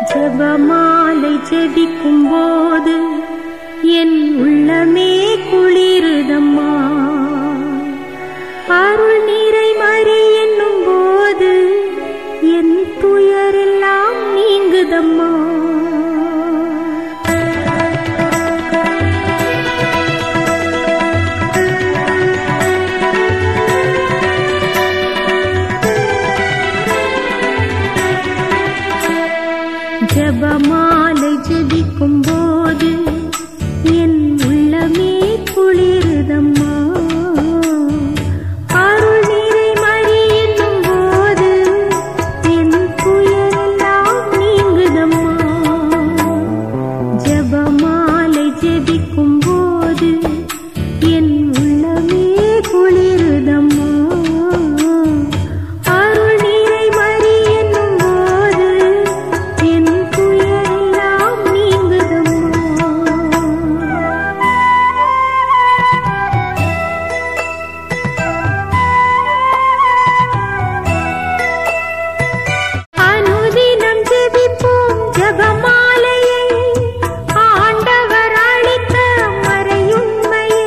ஜெபமாலை ஜெபிக்கும் போது என் உள்ளமே குளிருதம்மா அருள் நீரை மறி என்னும் போது என் துயரெல்லாம் நீங்குதம்மா ஜெபமாலை ஜெபிக்கும் போது என் உள்ளமே குளிருதம்மா அருள் நீரை மறி என்னும் போது என் துயரெல்லாம் நீங்குதம்மா ஜெபமாலை ஜெபிக்கும் போது என் உள்ளமே குளிருதம்மா அருள் நீரை மறி என்னும் போது என் துயரெல்லாம் நீங்குதம்மா அனுதினம் ஜெபிப்போம் ஜெபமாலையை ஆண்டவர் அளித்த மறையுண்மையை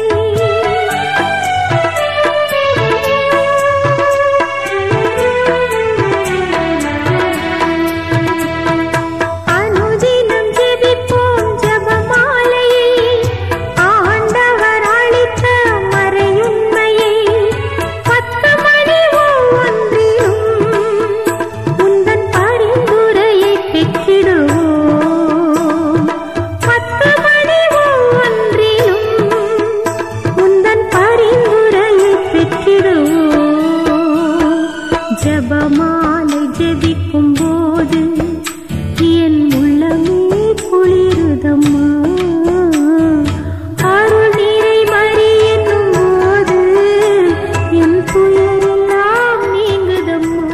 அனுதினம் ஜெபிப்போம் ஜெபமாலையை ஆண்டவர் அளித்த மறையுண்மையை பத்து மணி ஒவ்வொன்றிலும் உந்தன் பரிந்துரையை பெற்றிடுவோம் பத்து மணி ஒவ்வொன்றிலும் உந்தன் பரிந்துரையை பெற்றிடுவோம் ஜெபமாலை ஜெபிக்கும் போது என் உள்ளமே குளிருதம்மா அருள் நீரை மறி என்னும் போது என் துயரெல்லாம் நீங்குதம்மா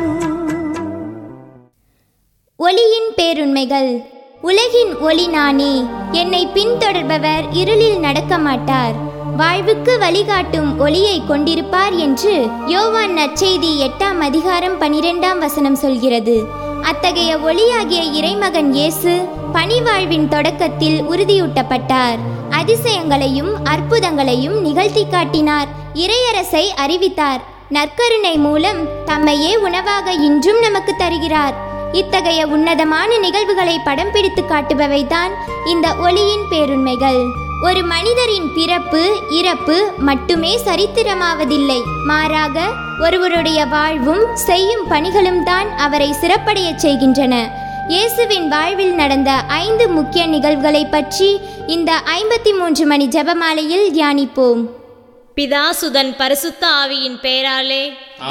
ஒளியின் பேருண்மைகள் உலகின் ஒளி நானே என்னை பின்தொடர்பவர் இருளில் நடக்க மாட்டார் வாழ்வுக்கு வழிகாட்டும் ஒளியை கொண்டிருப்பார் என்று யோவான் நற்செய்தி எட்டாம் அதிகாரம் பனிரெண்டாம் வசனம் சொல்கிறது அத்தகைய ஒளியாகிய இறைமகன் இயேசு பணிவாழ்வின் தொடக்கத்தில் உறுதியூட்டப்பட்டார் அதிசயங்களையும் அற்புதங்களையும் நிகழ்த்தி காட்டினார் இறையரசை அறிவித்தார் நற்கருணை மூலம் தம்மையே உணவாக இன்றும் நமக்கு தருகிறார் இத்தகைய உன்னதமான நிகழ்வுகளை படம் பிடித்து காட்டுபவைதான் இந்த ஒளியின் பேருண்மைகள் ஒரு மனிதரின் பிறப்பு இறப்பு மட்டுமே சரித்திரமாவதில்லை மாறாக ஒருவருடைய வாழ்வும் செய்யும் பணிகளும் தான் அவரை சிறப்படையச் செய்கின்றன இயேசுவின் வாழ்வில் நடந்த ஐந்து முக்கிய நிகழ்வுகளை பற்றி இந்த ஐம்பத்தி மூன்று மணி ஜெபமாலையில் தியானிப்போம் பிதாசுதன் பரிசுத்த ஆவியின் பெயராலே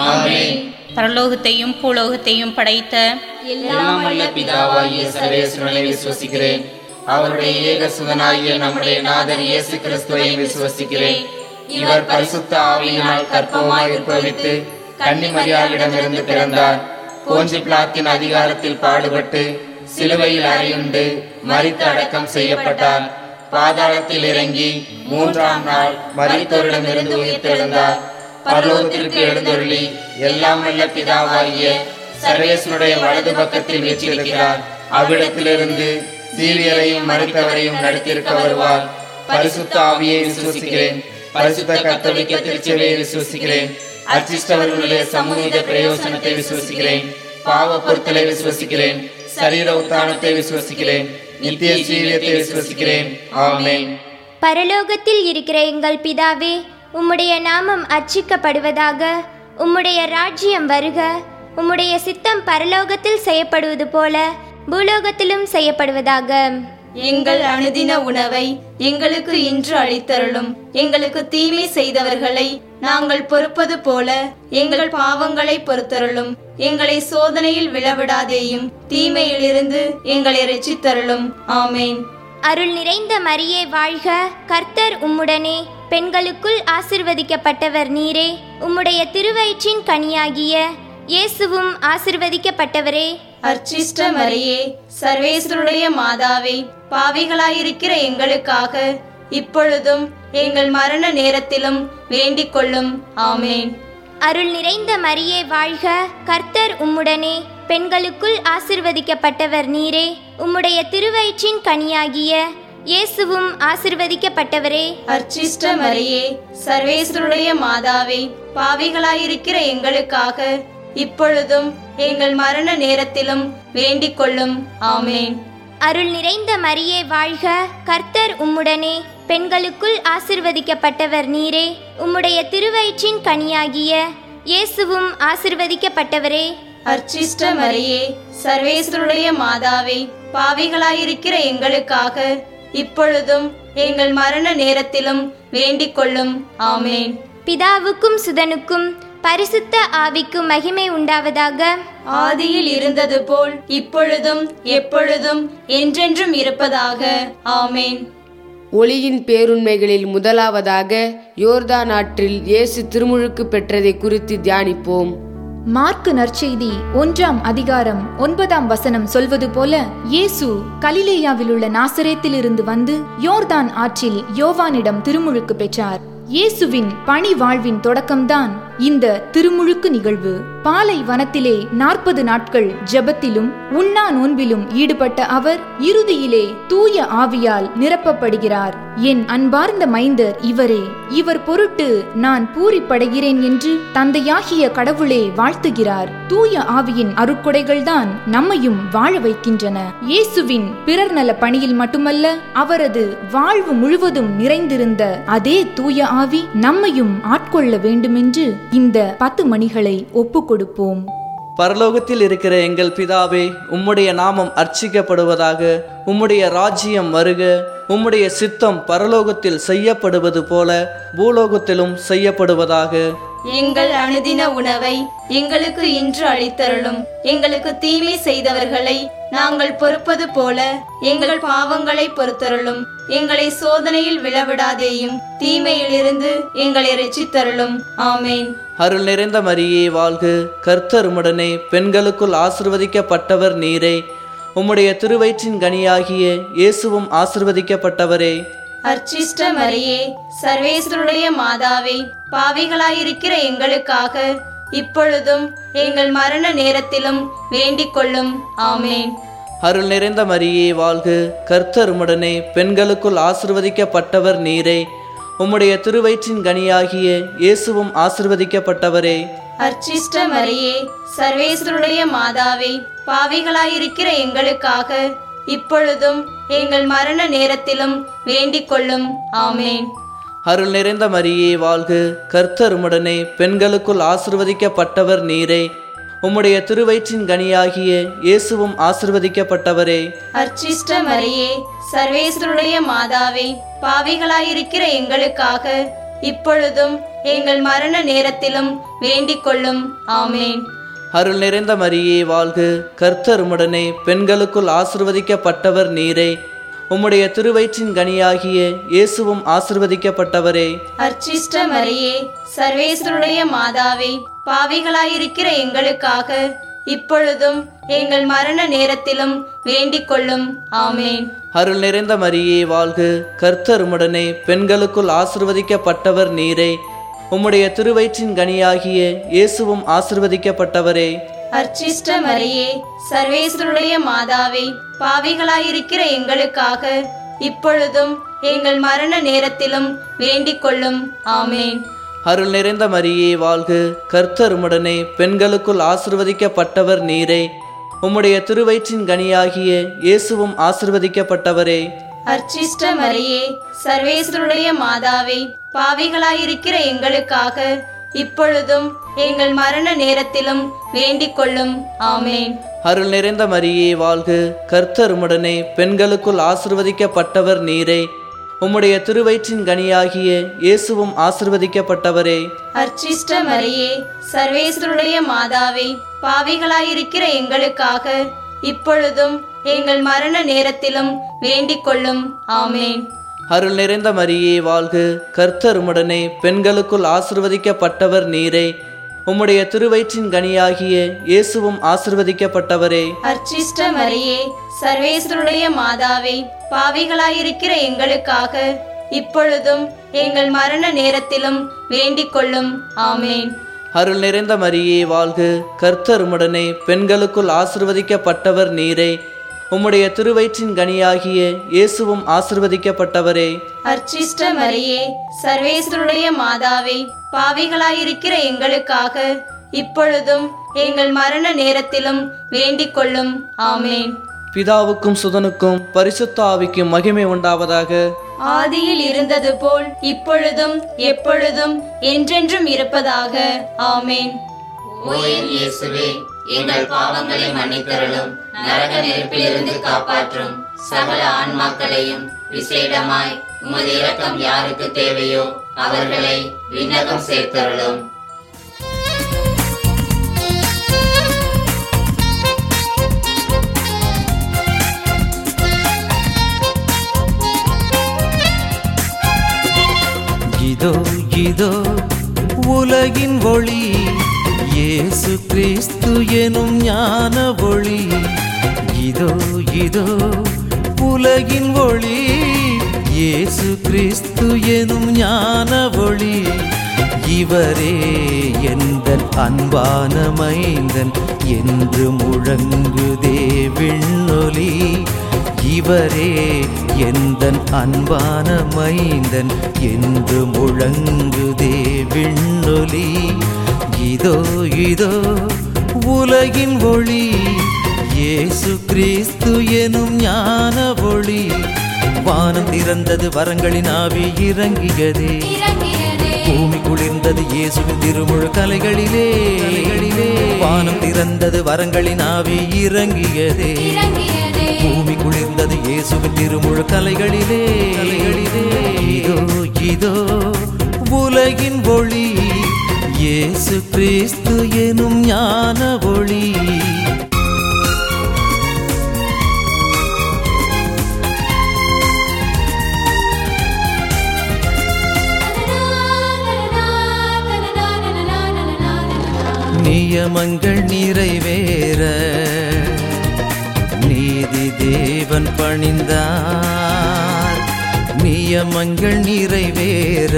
பரலோகத்தையும் பூலோகத்தையும் படைத்த எல்லாம் வல்ல பிதாவாகிய சர்வேஸ்வரனை விசுவசிக்கிறேன் அவருடைய ஏக சுதனாகிய நம்முடைய நாதர் இயேசு கிறிஸ்துவை விசுவசிக்கிறேன் இவர் பரிசுத்த ஆவியினால் கற்பமாய் உற்பவித்து கன்னிமரியாளிடமிருந்து பிறந்தார் கோஞ்சி பிளாத்தின் அதிகாரத்தில் பாடுபட்டு சிலுவையில் அறையுண்டு மரித்து அடக்கம் செய்யப்பட்டார் பாதாளத்தில் இறங்கி மூன்றாம் நாள் மரித்தோரிடமிருந்து உயிர்த்தெழுந்தார் பரலோகத்திற்கு எழுந்தருளி எல்லாம் வல்ல பிதாவாகிய சர்வேசனுடைய வலது பக்கத்தில் வீற்றிருக்கிறார் அவ்விடத்திலிருந்து சீரியரையும் மறுத்தவரையும் நடத்தியிருக்க வருவார் பரிசுத்த ஆவியை விசுவசிக்கிறேன் பரிசுத்த கத்தோலிக்க திருச்சபையை விசுவசிக்கிறேன் அச்சிஷ்டவர்களுடைய சமூக பிரயோசனத்தை விசுவசிக்கிறேன் பாவ பொருத்தலை விசுவசிக்கிறேன் சரீர உத்தானத்தை விசுவசிக்கிறேன் நித்திய ஜீவியத்தை விசுவசிக்கிறேன் ஆமென் பரலோகத்தில் இருக்கிற எங்கள் பிதாவே உம்முடைய நாமம் அர்ச்சிக்கப்படுவதாக உம்முடைய ராஜ்யம் வருக உம்முடைய சித்தம் பரலோகத்தில் செய்யப்படுவது போல பூலோகத்திலும் செய்யப்படுவதாக எங்கள் அனுதின உணவை எங்களுக்கு இன்று அளித்தருளும் எங்களுக்கு தீமை செய்தவர்களை நாங்கள் பொறுப்பது போல எங்கள் பாவங்களை பொறுத்தருளும் எங்களை சோதனையில் விழவிடாதேயும் தீமையிலிருந்து எங்களை ரட்சித்தருளும் ஆமேன் அருள் நிறைந்த மரியே வாழ்க கர்த்தர் உம்முடனே பெண்களுக்குள் ஆசிர்வதிக்கப்பட்டவர் நீரே உம்முடைய திருவயிற்றின் கனியாகிய இயேசுவும் ஆசிர்வதிக்கப்பட்டவரே அர்ச்சிஷ்ட மரியே சர்வேஸ்வருடைய மாதாவே பாவிகளாயிருக்கிற எங்களுக்காக இப்பொழுதும் எங்கள் மரண நேரத்திலும் வேண்டிக் கொள்ளும் ஆமேன் அருள் நிறைந்த மரியே வாழ்க கர்த்தர் உம்முடனே பெண்களுக்குள் ஆசிர்வதிக்கப்பட்டவர் நீரே உம்முடைய திருவயிற்றின் கனியாகிய இயேசுவும் ஆசிர்வதிக்கப்பட்டவரே அர்ச்சிஷ்ட மரியே சர்வேஸ்வருடைய மாதாவே பாவிகளாயிருக்கிற எங்களுக்காக இப்பொழுதும் எங்கள் மரண நேரத்திலும் வேண்டிக் கொள்ளும் ஆமேன் அருள் நிறைந்த மரியே வாழ்க கர்த்தர் உம்முடனே பெண்களுக்குள் ஆசிர்வதிக்கப்பட்டவர் நீரே உம்முடைய திருவயிற்றின் கனியாகிய இயேசுவும் ஆசிர்வதிக்கப்பட்டவரே அர்ச்சிஷ்ட மரியே சர்வேஸ்வருடைய மாதாவே பாவிகளாயிருக்கிற எங்களுக்காக இப்பொழுதும் எங்கள் மரண நேரத்திலும் வேண்டிக் கொள்ளும் ஆமேன் பிதாவுக்கும் சுதனுக்கும் பரிசுத்த ஆவிக்கும் மகிமை உண்டாவதாக ஆதியில் இருந்தது போல் இப்பொழுதும் எப்பொழுதும் என்றென்றும் இருப்பதாக ஆமேன் ஒளியின் பேருண்மைகளில் முதலாவதாக யோர்தான் ஆற்றில் இயேசு திருமுழுக்கு பெற்றதை குறித்து தியானிப்போம் மார்க்கு நற்செய்தி ஒன்றாம் அதிகாரம் ஒன்பதாம் வசனம் சொல்வது போல இயேசு கலிலேயாவில் உள்ள நாசரேத்திலிருந்து வந்து யோர்தான் ஆற்றில் யோவானிடம் திருமுழுக்கு பெற்றார் இயேசுவின் பணி வாழ்வின் தொடக்கம்தான் இந்த திருமுழுக்கு நிகழ்வு பாலை வனத்திலே நாற்பது நாட்கள் ஜெபத்திலும் உண்ணா நோன்பிலும் ஈடுபட்ட அவர் இறுதியிலே தூய ஆவியால் நிரப்பப்படுகிறார் என் அன்பார்ந்த மைந்தர் இவரே இவர் பொருட்டு நான் பூரிப்படைகிறேன் என்று தந்தையாகிய கடவுளே வாழ்த்துகிறார் தூய ஆவியின் அருட்கொடைகள்தான் நம்மையும் வாழ வைக்கின்றன இயேசுவின் பிறர் நல பணியில் மட்டுமல்ல அவரது வாழ்வு முழுவதும் நிறைந்திருந்த அதே தூய ஆவி நம்மையும் ஆட்கொள்ள வேண்டுமென்று இந்த பத்து மணிகளை ஒப்பு கொடுப்போம் பரலோகத்தில் இருக்கிற எங்கள் பிதாவே உம்முடைய நாமம் அர்ச்சிக்கப்படுவதாக உம்முடைய ராஜ்யம் வருக உம்முடைய சித்தம் பரலோகத்தில் செய்யப்படுவது போல பூலோகத்திலும் செய்யப்படுவதாக எங்கள் அனுதின உணவை எங்களுக்கு இன்று அளித்தருளும் எங்களுக்கு தீமை செய்தவர்களை நாங்கள் பொறுப்பது போல எங்கள் பாவங்களை பொறுத்தருளும் எங்களை சோதனையில் விழவிடாதேயும் தீமையிலிருந்து எங்களை ரட்சித்தருளும் ஆமேன் அருள் நிறைந்த மரியே வாழ்க கர்த்தர் உம்முடனே பெண்களுக்குள் ஆசிர்வதிக்கப்பட்டவர் நீரே உம்முடைய திருவயிற்றின் கனியாகிய இயேசுவும் ஆசிர்வதிக்கப்பட்டவரே அர்ச்சிஷ்ட மரியே சர்வேஸ்வருடைய மாதாவே பாவிகளாயிருக்கிற எங்களுக்காக இப்பொழுதும் எங்கள் மரண நேரத்திலும் வேண்டிக் கொள்ளும் ஆமேன் அருள் நிறைந்த மரியே வாழ்க கர்த்தர் உம்முடனே பெண்களுக்குள் ஆசிர்வதிக்கப்பட்டவர் நீரே உம்முடைய திருவயிற்றின் கனியாகிய இயேசுவும் ஆசிர்வதிக்கப்பட்டவரே அர்ச்சிஷ்ட மரியே சர்வேஸ்வருடைய மாதாவே பாவிகளாயிருக்கிற எங்களுக்காக இப்பொழுதும் எங்கள் மரண நேரத்திலும் வேண்டிக் கொள்ளும் ஆமேன் அருள் நிறைந்த மரியே வாழ்க கர்த்தர் உம்முடனே பெண்களுக்குள் ஆசிர்வதிக்கப்பட்டவர் நீரே உம்முடைய திருவயிற்றின் கனியாகிய இயேசுவும் ஆசிர்வதிக்கப்பட்டவரே அர்ச்சிஷ்ட மரியே சர்வேஸ்வருடைய மாதாவே பாவிகளாயிருக்கிற எங்களுக்காக இப்பொழுதும் எங்கள் மரண நேரத்திலும் வேண்டிக் கொள்ளும் ஆமேன் அருள் நிறைந்த மரியே வாழ்க கர்த்தர் உம்முடனே பெண்களுக்குள் ஆசிர்வதிக்கப்பட்டவர் நீரே உம்முடைய திருவயிற்றின் கனியாகிய இயேசுவும் ஆசிர்வதிக்கப்பட்டவரே அர்ச்சிஷ்ட மரியே சர்வேஸ்வருடைய மாதாவே பாவிகளாயிருக்கிற எங்களுக்காக இப்பொழுதும் எங்கள் மரண நேரத்திலும் வேண்டிக் கொள்ளும் ஆமேன் அருள் நிறைந்த மரியே வாழ்க கர்த்தர் உம்முடனே பெண்களுக்குள் ஆசிர்வதிக்கப்பட்டவர் நீரே உம்முடைய திருவயிற்றின் கனியாகிய இயேசுவும் ஆசிர்வதிக்கப்பட்டவரே அர்ச்சிஷ்ட மரியே சர்வேஸ்வருடைய மாதாவே பாவிகளாயிருக்கிற எங்களுக்காக இப்பொழுதும் எங்கள் மரண நேரத்திலும் வேண்டிக் கொள்ளும் ஆமேன் அருள் நிறைந்த மரியே வாழ்க கர்த்தர் உம்முடனே பெண்களுக்குள் ஆசிர்வதிக்கப்பட்டவர் நீரே உம்முடைய திருவயிற்றின் கனியாகிய இயேசுவும் ஆசிர்வதிக்கப்பட்டவரே அர்ச்சிஷ்ட மரியே சர்வேஸ்வருடைய மாதாவே பாவிகளாயிருக்கிற எங்களுக்காக இப்பொழுதும் எங்கள் மரண நேரத்திலும் வேண்டிக் கொள்ளும் ஆமேன் அருள் நிறைந்த மரியே வாழ்க கர்த்தர் உம்முடனே பெண்களுக்குள் ஆசிர்வதிக்கப்பட்டவர் நீரே உம்முடைய திருவயிற்றின் கனியாகிய இயேசுவும் ஆசிர்வதிக்கப்பட்டவரே அர்ச்சிஷ்ட மரியே சர்வேஸ்வருடைய மாதாவே பாவிகளாயிருக்கிற எங்களுக்காக இப்பொழுதும் எங்கள் மரண நேரத்திலும் வேண்டிக் கொள்ளும் ஆமேன் அருள் நிறைந்த மரியே வாழ்க கர்த்தர் உம்முடனே பெண்களுக்குள் ஆசிர்வதிக்கப்பட்டவர் நீரே உம்முடைய திருவயிற்றின் கனியாகிய இயேசுவும் ஆசிர்வதிக்கப்பட்டவரே அர்ச்சிஷ்ட மரியே சர்வேஸ்வருடைய மாதாவே பாவிகளாயிருக்கிற எங்களுக்காக இப்பொழுதும் எங்கள் மரண நேரத்திலும் வேண்டிக் கொள்ளும் ஆமேன் அருள் நிறைந்த மரியே வாழ்க கர்த்தர் உம்முடனே பெண்களுக்குள் ஆசிர்வதிக்கப்பட்டவர் நீரே உம்முடைய திருவயிற்றின் கனியாகிய இயேசுவும் ஆசிர்வதிக்கப்பட்டவரே அர்ச்சிஷ்ட மரியே சர்வேஸ்வருடைய மாதாவே பாவிகளாயிருக்கிற எங்களுக்காக இப்பொழுதும் எங்கள் மரண நேரத்திலும் வேண்டிக் கொள்ளும் ஆமேன் பிதாவுக்கும் சுதனுக்கும் பரிசுத்த ஆவிக்கும் மகிமை உண்டாவதாக ஆதியில் இருந்தது போல் இப்பொழுதும் எப்பொழுதும் என்றென்றும் இருப்பதாக ஆமேன் ஓ என் இயேசுவே எங்கள் பாவங்களை மன்னித்தருளும் நரக நெருப்பிலிருந்து காப்பாற்றும் சகல ஆன்மாக்களையும் விசேடமாய் உமது இரக்கம் யாருக்கு தேவையோ அவர்களை விண்ணகம் சேர்த்தருளும் இதோ இதோ உலகின் ஒளி இயேசு கிறிஸ்து எனும் ஞான ஒளி இதோ இதோ உலகின் ஒளி இயேசு கிறிஸ்து எனும் ஞான ஒளி இவரே எந்தன் அன்பான மைந்தன் என்று முழங்குதே விண்ணொலி இவரே எந்தன் அன்பான மைந்தன் என்று முழங்குதே விண்ணொலி இதோ இதோ உலகின் ஒளி இயேசு கிறிஸ்து எனும் ஞான ஒளி வானம் திறந்தது வரங்களின் ஆவி இறங்கியதே பூமி குளிர்ந்தது இயேசுவின் திருமுழு கலைகளிலே வானம் திறந்தது வரங்களின் ஆவி இறங்கியதே பூமி குளிர்ந்தது இயேசுவின் திருமுழு கலைகளிலே இதோ இதோ உலகின் ஒளி இயேசு கிறிஸ்து எனும் ஞான ஒளி நியமங்கள் நிறைவேற நீதி தேவன் பணிந்தார் நியமங்கள் நிறைவேற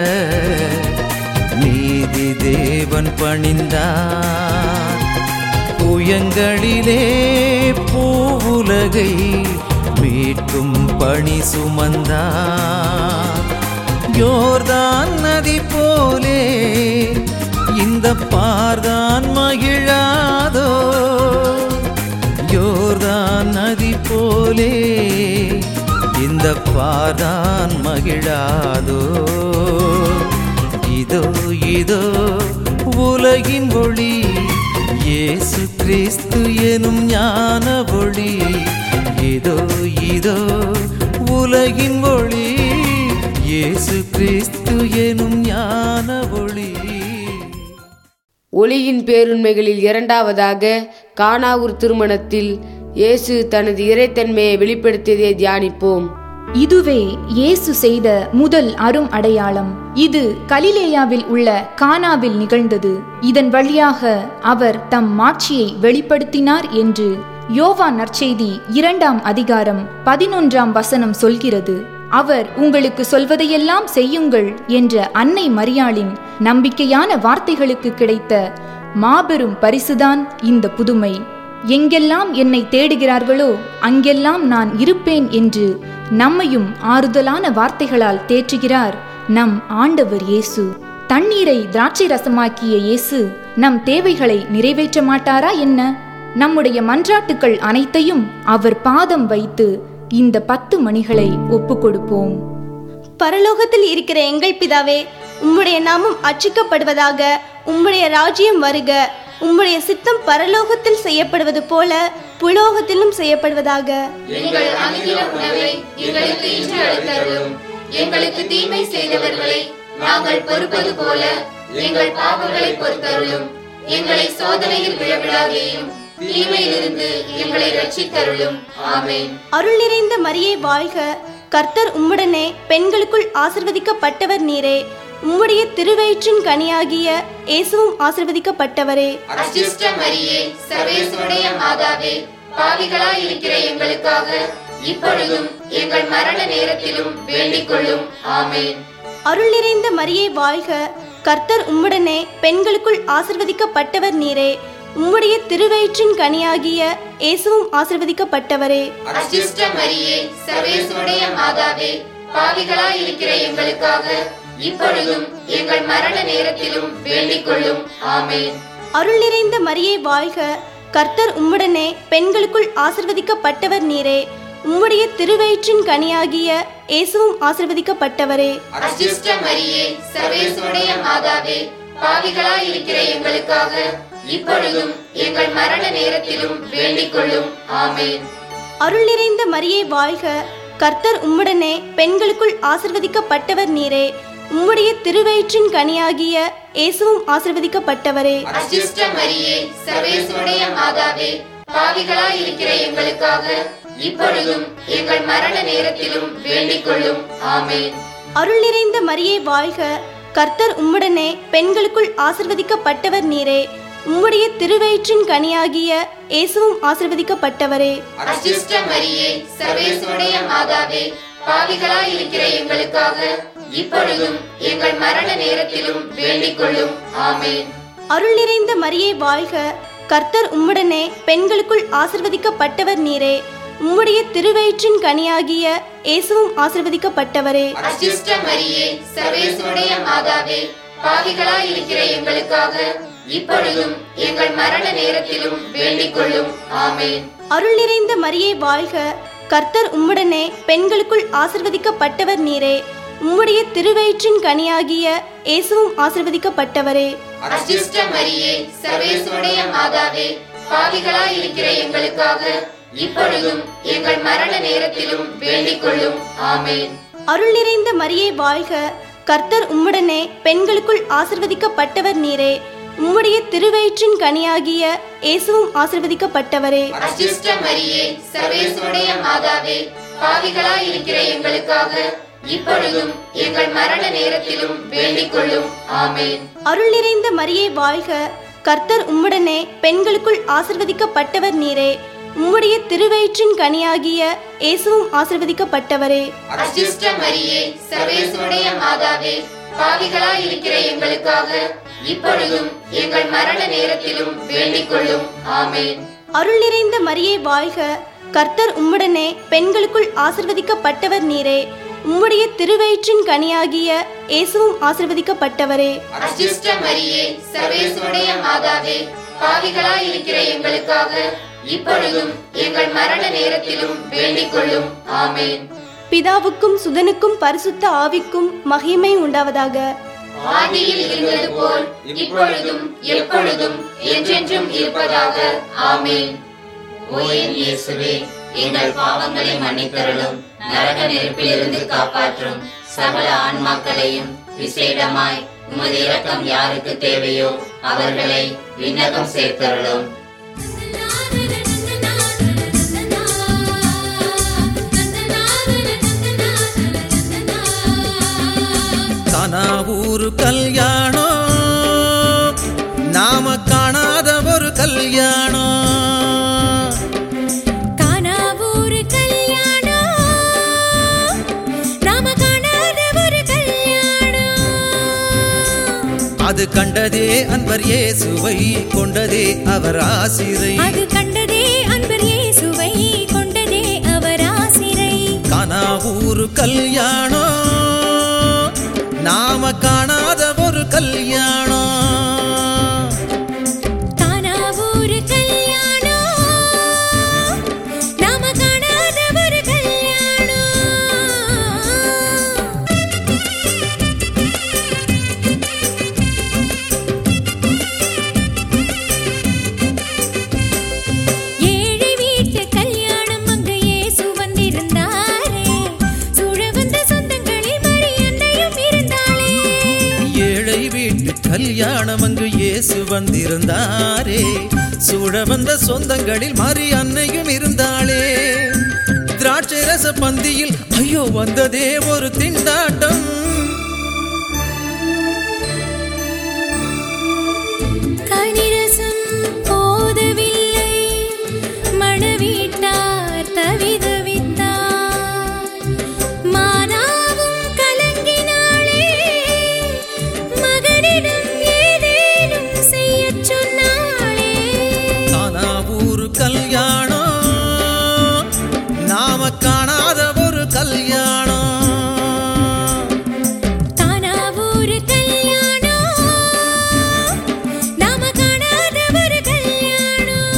நீதி தேவன் பணிந்தார் புயங்களிலே பூவுலகை மீட்கும் பணி சுமந்தார் யோர்தான் நதி போலே இந்த பார்தான் மகிழாதோ யோர்தான் நதி போலே இந்த பார்தான் மகிழாதோ இதோ இதோ உலகின் ஒளி இயேசு கிறிஸ்து எனும் ஞான ஒளி இதோ இதோ உலகின் ஒளி இயேசு கிறிஸ்து எனும் ஞான ஒளி ஒளியின் பேருண்மைகளில் இரண்டாவதாக கானாவூர் திருமணத்தில் இயேசு தனது இறைத்தன்மையை வெளிப்படுத்தியதை தியானிப்போம் இதுவே இயேசு செய்த முதல் அரும் அடையாளம் இது கலிலேயாவில் உள்ள கானாவில் நிகழ்ந்தது இதன் வழியாக அவர் தம் மாட்சியை வெளிப்படுத்தினார் என்று யோவான் நற்செய்தி இரண்டாம் அதிகாரம் பதினொன்றாம் வசனம் சொல்கிறது அவர் உங்களுக்கு சொல்வதையெல்லாம் செய்யுங்கள் என்ற அன்னை மரியாளின் நம்பிக்கையான வார்த்தைகளுக்கு கிடைத்த மாபெரும் பரிசுதான் இந்த புதுமை எங்கெல்லாம் என்னை தேடுகிறார்களோ அங்கெல்லாம் நான் இருப்பேன் என்று நம்மையும் ஆறுதலான வார்த்தைகளால் தேற்றுகிறார் நம் ஆண்டவர் இயேசு தண்ணீரை திராட்சை ரசமாக்கிய இயேசு நம் தேவைகளை நிறைவேற்ற மாட்டாரா என்ன நம்முடைய மன்றாட்டுக்கள் அனைத்தையும் அவர் பாதம் வைத்து இந்த பத்து மணிகளை ஒப்புக் கொடுப்போம் பரலோகத்தில் இருக்கிற எங்கள் பிதாவே உம்முடைய நாமம் அச்சிக்கப்படுவதாக உம்முடைய ராஜ்யம் வருக உம்முடைய சித்தம் பரலோகத்தில் செய்யப்படுவது போல புலோகத்திலும் செய்யப்படுவதாக எங்கள் அனுதின உணவை எங்களுக்கு இன்று அளித்தருளும் எங்களுக்கு தீமை செய்தவர்களை நாங்கள் பொறுப்பது போல எங்கள் பாவங்களை பொறுத்தருளும் எங்களை சோதனையில் விழவிடாதேயும் தீமையிலிருந்து எங்களை ரட்சித்தருளும் ஆமென் அருள் நிறைந்த மரியே வாழ்க கர்த்தர் உம்முடனே பெண்களுக்குள் ஆசிர்வதிக்கப்பட்டவர் நீரே உம்முடைய திருவயிற்றின் கனியாகிய இயேசுவும் ஆசிர்வதிக்கப்பட்டவரே அச்சிஷ்ட மரியே சர்வேஸ்வருடைய மாதாவே பாவிகளாய் இருக்கிற எங்களுக்காக இப்பொழுதும் எங்கள் மரண நேரத்திலும் வேண்டிக் கொள்ளும் ஆமென் அருள் நிறைந்த மரியே வாழ்க கர்த்தர் உம்முடனே பெண்களுக்குள் ஆசிர்வதிக்கப்பட்டவர் நீரே உம்முடைய திருவயிற்றின் கனியாகிய இயேசுவும் ஆசிர்வதிக்கப்பட்டவரே அச்சிஷ்ட மரியே சர்வேசுடைய மாதாவே பாவிகளாய் இருக்கிற எங்களுக்காக இப்பொழுதும் எங்கள் மரண நேரத்திலும் வேண்டிக் கொள்ளும் ஆமென் அருள் நிறைந்த மரியே வாழ்க கர்த்தர் உம்முடனே பெண்களுக்குள் ஆசிர்வதிக்கப்பட்டவர் நீரே உம்முடைய திருவயிற்றின் கனியாகிய இயேசுவும் ஆசிர்வதிக்கப்பட்டவரே அச்சிஷ்ட மரியே சர்வேசுடைய மாதாவே பாவிகளாய் இருக்கிற எங்களுக்காக இப்பொழுதும் எங்கள் மரண நேரத்திலும் வேண்டிக் கொள்ளும் ஆமென் அருள் நிறைந்த மரியே வாழ்க கர்த்தர் உம்முடனே பெண்களுக்குள் ஆசிர்வதிக்கப்பட்டவர் நீரே உம்முடைய திருவயிற்றின் கனியாகிய இயேசுவும் ஆசிர்வதிக்கப்பட்டவரே அச்சிஷ்ட மரியே சர்வேசுடைய மாதாவே பாவிகளாய் இருக்கிற எங்களுக்காக இப்பொழுதும் எங்கள் மரண நேரத்திலும் வேண்டிக் கொள்ளும் ஆமென் அருள் நிறைந்த மரியே வாழ்க கர்த்தர் உம்முடனே பெண்களுக்குள் ஆசிர்வதிக்கப்பட்டவர் நீரே உம்முடைய திருவயிற்றின் கனியாகிய இயேசுவும் ஆசிர்வதிக்கப்பட்டவரே அச்சிஷ்ட மரியே சர்வேசுடைய மாதாவே பாவிகளாய் இருக்கிற எங்களுக்காக இப்பொழுதும் எங்கள் மரண நேரத்திலும் வேண்டிக் கொள்ளும் ஆமென் அருள் நிறைந்த மரியே வாழ்க கர்த்தர் உம்முடனே பெண்களுக்குள் ஆசிர்வதிக்கப்பட்டவர் நீரே உம்முடைய திருவயிற்றின் கனியாகிய இயேசுவும் ஆசிர்வதிக்கப்பட்டவரே அச்சிஷ்ட மரியே சர்வேசுடைய மாதாவே பாவிகளாய் இருக்கிற எங்களுக்காக இப்பொழுதும் எங்கள் மரண நேரத்திலும் வேண்டிக் கொள்ளும் ஆமென் அருள் நிறைந்த மரியே வாழ்க கர்த்தர் உம்முடனே பெண்களுக்குள் ஆசிர்வதிக்கப்பட்டவர் நீரே உம்முடைய திருவயிற்றின் கனியாகிய இயேசுவும் ஆசிர்வதிக்கப்பட்டவரே அச்சிஷ்ட மரியே சர்வேசுடைய மாதாவே பாவிகளாய் இருக்கிற எங்களுக்காக இப்பொழுதும் எங்கள் மரண நேரத்திலும் வேண்டிக் கொள்ளும் ஆமென் அருள் நிறைந்த மரியே வாழ்க கர்த்தர் உம்முடனே பெண்களுக்குள் ஆசிர்வதிக்கப்பட்டவர் நீரே உம்முடைய திருவயிற்றின் கனியாகிய இயேசுவும் ஆசிர்வதிக்கப்பட்டவரே அச்சிஷ்ட மரியே சர்வேசுடைய மாதாவே பாவிகளாய் இருக்கிற எங்களுக்காக இப்பொழுதும் எங்கள் மரண நேரத்திலும் வேண்டிக் கொள்ளும் ஆமென் அருள் நிறைந்த மரியே வாழ்க கர்த்தர் உம்முடனே பெண்களுக்குள் ஆசிர்வதிக்கப்பட்டவர் நீரே உம்முடைய திருவயிற்றின் கனியாகிய இயேசுவும் ஆசிர்வதிக்கப்பட்டவரே அச்சிஷ்ட மரியே சர்வேசுடைய மாதாவே பாவிகளாய் இருக்கிற எங்களுக்காக இப்பொழுதும் எங்கள் மரண நேரத்திலும் வேண்டிக் கொள்ளும் ஆமென் அருள் நிறைந்த மரியே வாழ்க கர்த்தர் உம்முடனே பெண்களுக்குள் ஆசிர்வதிக்கப்பட்டவர் நீரே உம்முடைய திருவயிற்றின் கனியாகிய இயேசுவும் ஆசிர்வதிக்கப்பட்டவரே அச்சிஷ்ட மரியே சர்வேசுடைய மாதாவே பாவிகளாய் இருக்கிற எங்களுக்காக இப்பொழுதும் எங்கள் மரண நேரத்திலும் வேண்டிக் கொள்ளும் ஆமென் பிதாவுக்கும் சுதனுக்கும் பரிசுத்த ஆவிக்கும் மகிமை உண்டாவதாக ஆதியில் இருந்தது போல் இப்பொழுதும் எப்பொழுதும் என்றென்றும் இருப்பதாக ஆமென் ஓ என் இயேசுவே எங்கள் பாவங்களை மன்னித்தருளும் நரக நெருப்பிலிருந்து காப்பாற்றும் சகல ஆன்மாக்களையும் விசேடமாய் உமது இரக்கம் யாருக்கு தேவையோ அவர்களை விண்ணகம் சேர்த்தருளும் தானா ஊரு கல்யாணம் நாம காணாத ஒரு கல்யாணம் காணாவூரு கல்யாணம் நாம காணாத ஒரு கல்யாணம் அது கண்டதே அன்பர் இயேசுவை கொண்டதே அவர் ஆசிரை அது கண்டதே அன்பர் இயேசுவை கொண்டதே அவர் ஆசிரை கானா ஊரு கல்யாணம் நாம காணாத ஒரு கல்யாணம் காணாவூரு கல்யாணம் நாம காணாத ஒரு கல்யாணம் ஏழை வீட்டு கல்யாணம் அங்கு இயேசு வந்திருந்தாரே சூழ வந்த சொந்தங்களில் மரியன்னையும் இருந்தாளே ஏழை வீட்டு கல்யாணம் அங்கு இயேசு வந்திருந்தாரே சூழ வந்த சொந்தங்களில் மாறி அன்னையும் இருந்தாளே திராட்சை ரச பந்தியில் ஐயோ வந்ததே ஒரு திண்டாட்டம் கனிரசம் போதவில்லை மணவீட்டார் தவிதவித்தார் மானாவும் கலங்கினாளே மகனிடம் நாம காணாத ஒரு கல்யாணம் காணா ஒரு கல்யாணம் நாம காணாத ஒரு கல்யாணம்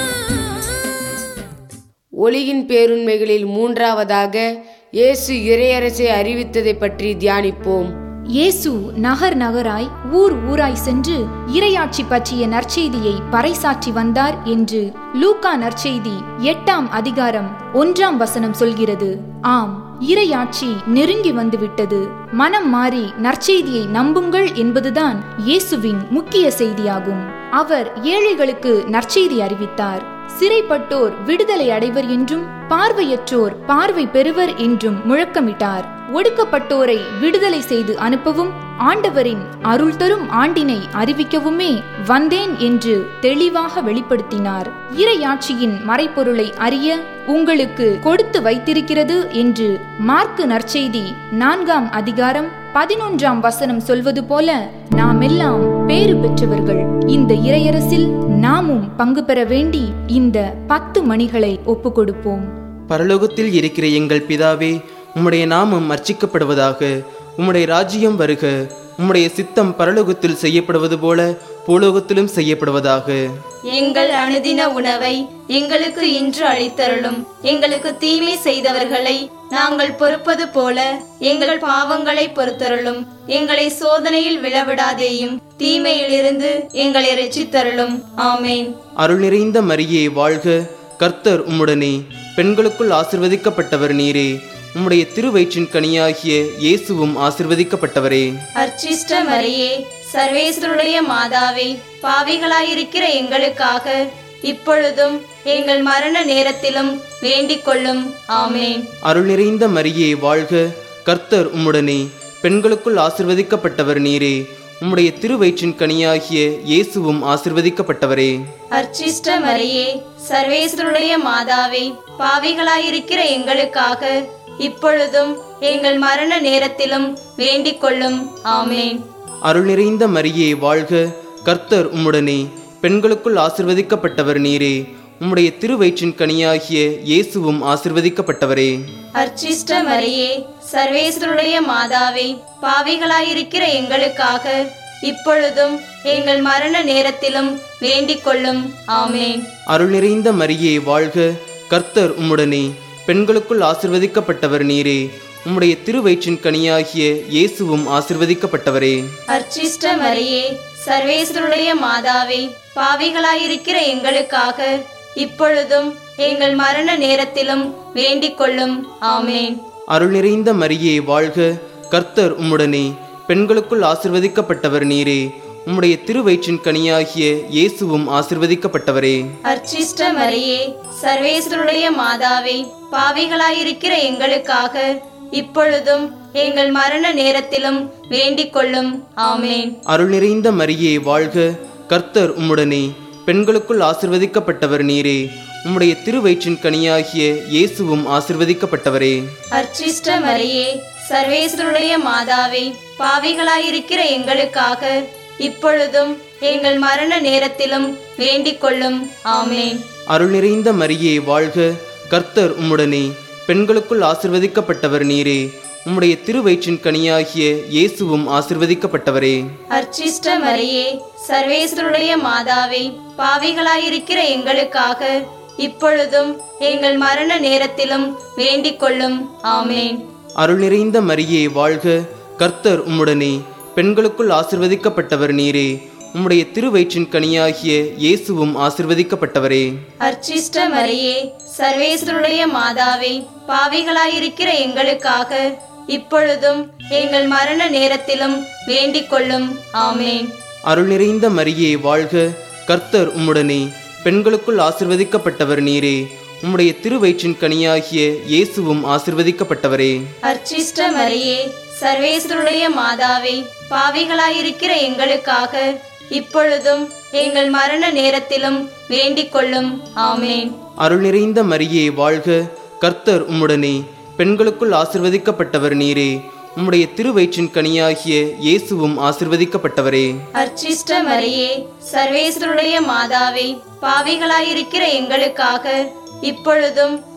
ஒளியின் பேருண்மைகளில் மூன்றாவதாக இயேசு இறையரசை அறிவித்ததை பற்றி தியானிப்போம் இயேசு நகர் நகராய் ஊர் ஊராய் சென்று இரையாட்சி பற்றிய நற்செய்தியை பறைசாற்றி வந்தார் என்று லூக்கா நற்செய்தி எட்டாம் அதிகாரம் ஒன்றாம் வசனம் சொல்கிறது ஆம் இரையாட்சி நெருங்கி வந்துவிட்டது மனம் மாறி நற்செய்தியை நம்புங்கள் என்பதுதான் இயேசுவின் முக்கிய செய்தியாகும் அவர் ஏழைகளுக்கு நற்செய்தி அறிவித்தார் சிறைப்பட்டோர் விடுதலை அடைவர் என்றும் பார்வையற்றோர் பார்வை பெறுவர் என்றும் முழக்கமிட்டார் ஒடுக்கப்பட்டோரை விடுதலை செய்து அனுப்பவும் ஆண்டவரின் அருள் தரும் ஆண்டினை அறிவிக்கவுமே வந்தேன் என்று தெளிவாக வெளிப்படுத்தினார் இறையாட்சியின் மறைப்பொருளை அறிய உங்களுக்கு கொடுத்து வைத்திருக்கிறது என்று மார்க்கு நற்செய்தி நான்காம் அதிகாரம் பதினொன்றாம் வசனம் சொல்வது போல நாமெல்லாம் பேறு பெற்றவர்கள் இந்த இறையரசில் நாமும் பங்கு பெற வேண்டி இந்த பத்து மணிகளை ஒப்புக்கொடுப்போம் பரலோகத்தில் இருக்கிற எங்கள் பிதாவே உம்முடைய நாமம் அர்ச்சிக்கப்படுவதாக உம்முடைய ராஜ்யம் வருக உம்முடைய சித்தம் பரலோகத்தில் செய்யப்படுவது போல பூலோகத்திலும் செய்யப்படுவதாக எங்கள் அனுதின உணவை எங்களுக்கு இன்று அளித்தருளும் எங்களுக்கு தீமை செய்தவர்களை நாங்கள் பொறுப்பது போல எங்கள் பாவங்களை பொறுத்தருளும் எங்களை சோதனையில் விழவிடாதேயும் தீமையிலிருந்து எங்களை ரட்சித்தருளும் ஆமேன் அருள் நிறைந்த மரியே வாழ்க கர்த்தர் உம்முடனே பெண்களுக்குள் ஆசிர்வதிக்கப்பட்டவர் நீரே உம்முடைய திருவயிற்றின் கனியாகிய இயேசுவும் ஆசிர்வதிக்கப்பட்டவரே அர்ச்சிஷ்ட மரியே சர்வேஸ்வருடைய மாதாவே பாவிகளாயிருக்கிற எங்களுக்காக இப்பொழுதும் எங்கள் மரண நேரத்திலும் வேண்டிக் கொள்ளும் ஆமேன் அருள் நிறைந்த மரியே வாழ்க கர்த்தர் உம்முடனே பெண்களுக்குள் ஆசிர்வதிக்கப்பட்டவர் நீரே உம்முடைய திருவயிற்றின் கனியாகிய இயேசுவும் ஆசிர்வதிக்கப்பட்டவரே அர்ச்சிஷ்ட மரியே சர்வேஸ்வருடைய மாதாவே பாவிகளாயிருக்கிற எங்களுக்காக இப்பொழுதும் எங்கள் மரண நேரத்திலும் வேண்டிக் கொள்ளும் ஆமேன் அருள் நிறைந்த மரியே வாழ்க கர்த்தர் உம்முடனே பெண்களுக்குள் ஆசிர்வதிக்கப்பட்டவர் நீரே உம்முடைய திருவயிற்றின் கனியாகிய இயேசுவும் ஆசிர்வதிக்கப்பட்டவரே அர்ச்சிஷ்ட மரியே சர்வேஸ்வருடைய மாதாவே பாவிகளாயிருக்கிற எங்களுக்காக இப்பொழுதும் எங்கள் மரண நேரத்திலும் வேண்டிக் கொள்ளும் ஆமேன் அருள் நிறைந்த மரியே வாழ்க கர்த்தர் உம்முடனே பெண்களுக்குள் ஆசிர்வதிக்கப்பட்டவர் நீரே உம்முடைய திருவயிற்றின் கனியாகிய இயேசுவும் ஆசிர்வதிக்கப்பட்டவரே அர்ச்சிஷ்ட மரியே சர்வேஸ்வருடைய மாதாவே பாவிகளாயிருக்கிற எங்களுக்காக இப்பொழுதும் எங்கள் மரண நேரத்திலும் வேண்டிக் கொள்ளும் ஆமேன் அருள் நிறைந்த மரியே வாழ்க கர்த்தர் உம்முடனே பெண்களுக்குள் ஆசிர்வதிக்கப்பட்டவர் நீரே உம்முடைய திருவயிற்றின் கனியாகிய இயேசுவும் ஆசிர்வதிக்கப்பட்டவரே அர்ச்சிஷ்ட மரியே சர்வேஸ்வருடைய மாதாவே பாவிகளாயிருக்கிற எங்களுக்காக இப்பொழுதும் எங்கள் மரண நேரத்திலும் வேண்டிக் கொள்ளும் ஆமேன் அருள் நிறைந்த மரியே வாழ்க கர்த்தர் உம்முடனே பெண்களுக்குள் ஆசிர்வதிக்கப்பட்டவர் நீரே உம்முடைய திருவயிற்றின் கனியாகிய இயேசுவும் ஆசிர்வதிக்கப்பட்டவரே அர்ச்சிஷ்ட மரியே சர்வேஸ்வருடைய மாதாவே பாவிகளாயிருக்கிற எங்களுக்காக இப்பொழுதும் எங்கள் மரண நேரத்திலும் வேண்டிக் கொள்ளும் ஆமேன் அருள் நிறைந்த மரியே வாழ்க கர்த்தர் உம்முடனே பெண்களுக்குள் ஆசிர்வதிக்கப்பட்டவர் நீரே உம்முடைய திருவயிற்றின் கனியாகிய இயேசுவும் ஆசிர்வதிக்கப்பட்டவரே அர்ச்சிஷ்ட மரியே சர்வேஸ்வருடைய மாதாவே பாவிகளாயிருக்கிற எங்களுக்காக இப்பொழுதும் எங்கள் மரண நேரத்திலும் வேண்டிக் கொள்ளும் ஆமேன் அருள் நிறைந்த மரியே வாழ்க கர்த்தர் உம்முடனே பெண்களுக்குள் ஆசிர்வதிக்கப்பட்டவர் நீரே உம்முடைய திருவயிற்றின் கனியாகிய இயேசுவும் ஆசிர்வதிக்கப்பட்டவரே அர்ச்சிஷ்ட மரியே சர்வேஸ்வருடைய மாதாவே பாவிகளாயிருக்கிற எங்களுக்காக இப்பொழுதும் எங்கள் மரண நேரத்திலும் வேண்டிக் கொள்ளும் ஆமேன் அருள் நிறைந்த மரியே வாழ்க கர்த்தர் உம்முடனே பெண்களுக்குள் ஆசிர்வதிக்கப்பட்டவர் நீரே உம்முடைய திருவயிற்றின் கனியாகிய இயேசுவும் ஆசிர்வதிக்கப்பட்டவரே அர்ச்சிஷ்ட மரியே சர்வேஸ்வருடைய மாதாவே பாவிகளாயிருக்கிற எங்களுக்காக இப்பொழுதும் எங்கள் மரண நேரத்திலும் வேண்டிக் கொள்ளும் ஆமேன் அருள் நிறைந்த மரியே வாழ்க கர்த்தர் உம்முடனே பெண்களுக்குள் ஆசிர்வதிக்கப்பட்டவர் நீரே உம்முடைய திருவயிற்றின் கனியாகிய இயேசுவும் ஆசிர்வதிக்கப்பட்டவரே அர்ச்சிஷ்ட மரியே சர்வேஸ்வருடைய மாதாவே பாவிகளாயிருக்கிற எங்களுக்காக இப்பொழுதும்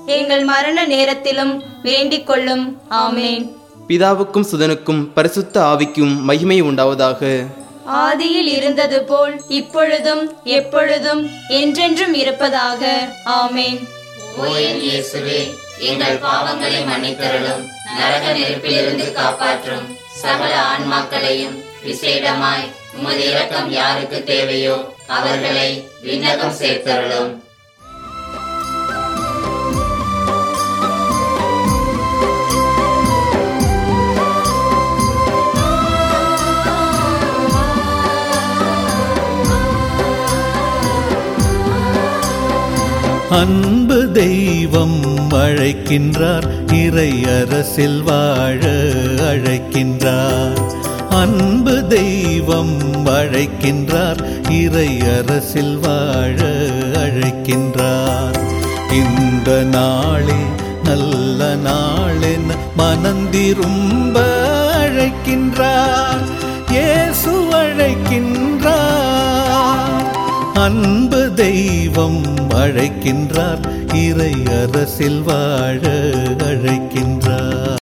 எங்கள் மரண நேரத்திலும் வேண்டிக் கொள்ளும் ஆமேன் பிதாவுக்கும் சுதனுக்கும் பரிசுத்த ஆவிக்கும் மகிமை உண்டாவதாக ஆதியில் இருந்தது போல் இப்பொழுதும் எப்பொழுதும் என்றென்றும் இருப்பதாக ஆமேன் இயேசுவே எங்கள் பாவங்களை மன்னித்தருளும் நரக நெருப்பிலிருந்து காப்பாற்றும் சகல ஆன்மாக்களையும் விசேடமாய் உமது இரக்கம் யாருக்கு தேவையோ அவர்களை விண்ணகம் சேர்த்தருளும் அன்பு தெய்வம் அழைக்கின்றார் இறை அரசில் வாழ அழைக்கின்றார் அன்பு தெய்வம் அழைக்கின்றார் இறை அரசில் வாழ அழைக்கின்றார் இந்த நாளே நல்ல நாளென மனந்திரும்ப அழைக்கின்றார் இயேசு அழைக்கின்றார் அன்பு தெய்வம் அழைக்கின்றார் இறை அரசில் வாழ அழைக்கின்றார்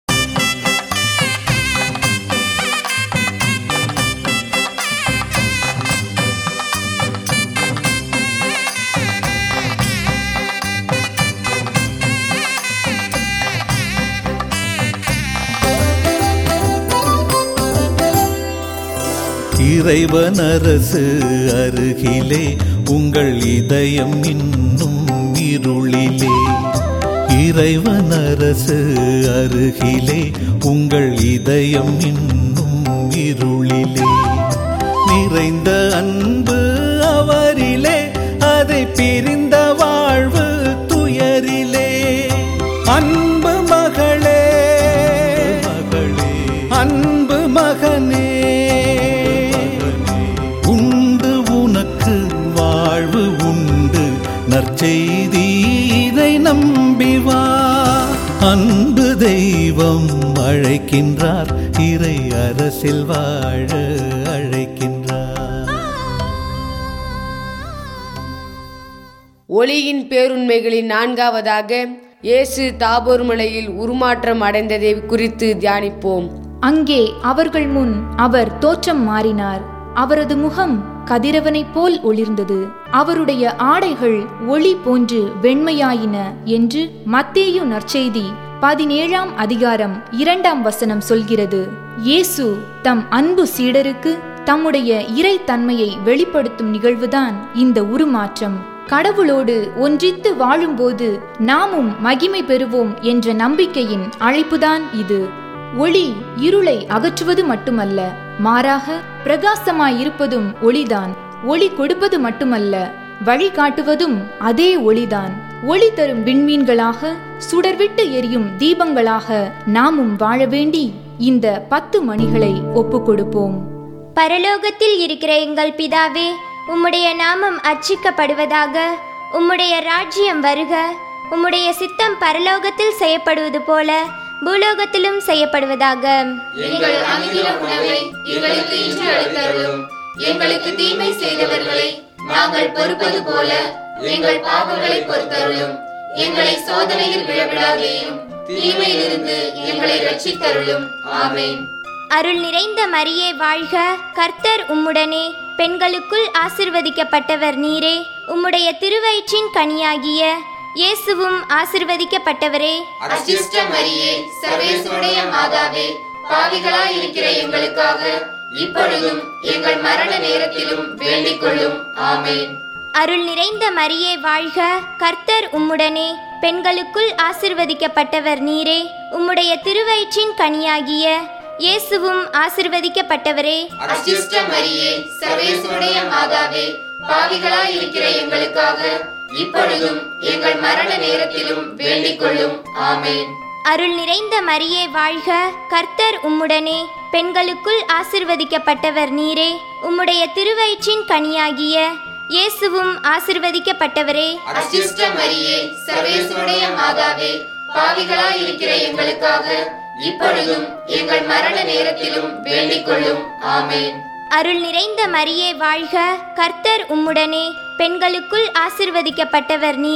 இறைவன் அரசு அருகிலே உங்கள் இதயம் இன்னும் இருளிலே இறைவன் அரசு அருகிலே உங்கள் இதயம் இன்னும் இருளிலே நிறைந்த அன்பு அவரிலே அதை பிரிந்த வாழ்வு துயரிலே அன்பு மகளே மகளே அன்பு மகனே உண்டு உனக்கு வாழ்வு உண்டு நற்செய்தி இதை நம்பி வா அன்பு தெய்வம் அழைக்கின்றார் இறை அரசில் வாழ அழைக்கின்றார் ஒளியின் பேருண்மைகளின் நான்காவதாக இயேசு தாபோர் மலையில் உருமாற்றம் அடைந்ததை குறித்து தியானிப்போம் அங்கே அவர்கள் முன் அவர் தோற்றம் மாறினார் அவரது முகம் கதிரவனைப் போல் ஒளிர்ந்தது அவருடைய ஆடைகள் ஒளி போன்று வெண்மையாயின என்று மத்தேயு நற்செய்தி பதினேழாம் அதிகாரம் இரண்டாம் வசனம் சொல்கிறது இயேசு தம் அன்பு சீடருக்கு தம்முடைய இறைத்தன்மையை வெளிப்படுத்தும் நிகழ்வுதான் இந்த உருமாற்றம் கடவுளோடு ஒன்றித்து வாழும்போது நாமும் மகிமை பெறுவோம் என்ற நம்பிக்கையின் அழைப்புதான் இது ஒளி இருளை அகற்றுவது மட்டுமல்ல மாறாக பிரகாசமாயிருப்பதும் ஒளிதான் ஒளி கொடுப்பது மட்டுமல்ல வழிகாட்டுவதும் அதே ஒளிதான் ஒளி தரும் விண்மீன்களாக சுடர்விட்டு எரியும் தீபங்களாக நாமும் வாழ வேண்டி இந்த பத்து மணிகளை ஒப்புக் கொடுப்போம் பரலோகத்தில் இருக்கிற எங்கள் பிதாவே உம்முடைய நாமம் அர்ச்சிக்கப்படுவதாக உம்முடைய ராஜ்யம் வருக உம்முடைய சித்தம் பரலோகத்தில் செய்யப்படுவது போல பூலோகத்திலும் செய்யப்படுவதாக எங்கள் அனுதின உணவை எங்களுக்கு இன்று அளித்தருளும் எங்களுக்கு தீமை செய்தவர்களை நாங்கள் பொறுப்பது போல எங்கள் பாவங்களை பொறுத்தருளும் எங்களை சோதனையில் விழவிடாதேயும் தீமையிலிருந்து எங்களை ரட்சித்தருளும் ஆமென் அருள் நிறைந்த மரியே வாழ்க கர்த்தர் உம்முடனே பெண்களுக்குள் ஆசிர்வதிக்கப்பட்டவர் நீரே உம்முடைய திருவயிற்றின் கனியாகிய இயேசுவும் ஆசிர்வதிக்கப்பட்டவரே அச்சிஷ்ட மரியே சர்வேசுடைய மாதாவே பாவிகளாய் இருக்கிற எங்களுக்காக இப்பொழுதும் எங்கள் மரண நேரத்திலும் வேண்டிக் கொள்ளும் ஆமென் அருள் நிறைந்த மரியே வாழ்க கர்த்தர் உம்முடனே பெண்களுக்குள் ஆசிர்வதிக்கப்பட்டவர் நீரே உம்முடைய திருவயிற்றின் கனியாகிய இயேசுவும் ஆசிர்வதிக்கப்பட்டவரே அச்சிஷ்ட மரியே சர்வேசுடைய மாதாவே பாவிகளாய் இருக்கிற எங்களுக்காக இப்பொழுதும் எங்கள் மரண நேரத்திலும் வேண்டிக் கொள்ளும் ஆமென் அருள் நிறைந்த மரியே வாழ்க கர்த்தர் உம்முடனே பெண்களுக்குள் ஆசிர்வதிக்கப்பட்டவர் நீரே உம்முடைய திருவயிற்றின் கனியாகிய இயேசுவும் ஆசிர்வதிக்கப்பட்டவரே அச்சிஷ்ட மரியே சர்வேசுடைய மாதாவே பாவிகளாய் இருக்கிற எங்களுக்காக இப்பொழுதும் எங்கள் மரண நேரத்திலும் வேண்டிக் கொள்ளும் ஆமென் அருள் நிறைந்த மரியே வாழ்க கர்த்தர் உம்முடனே பெண்களுக்குள் ஆசிர்வதிக்கப்பட்டவர் நீரே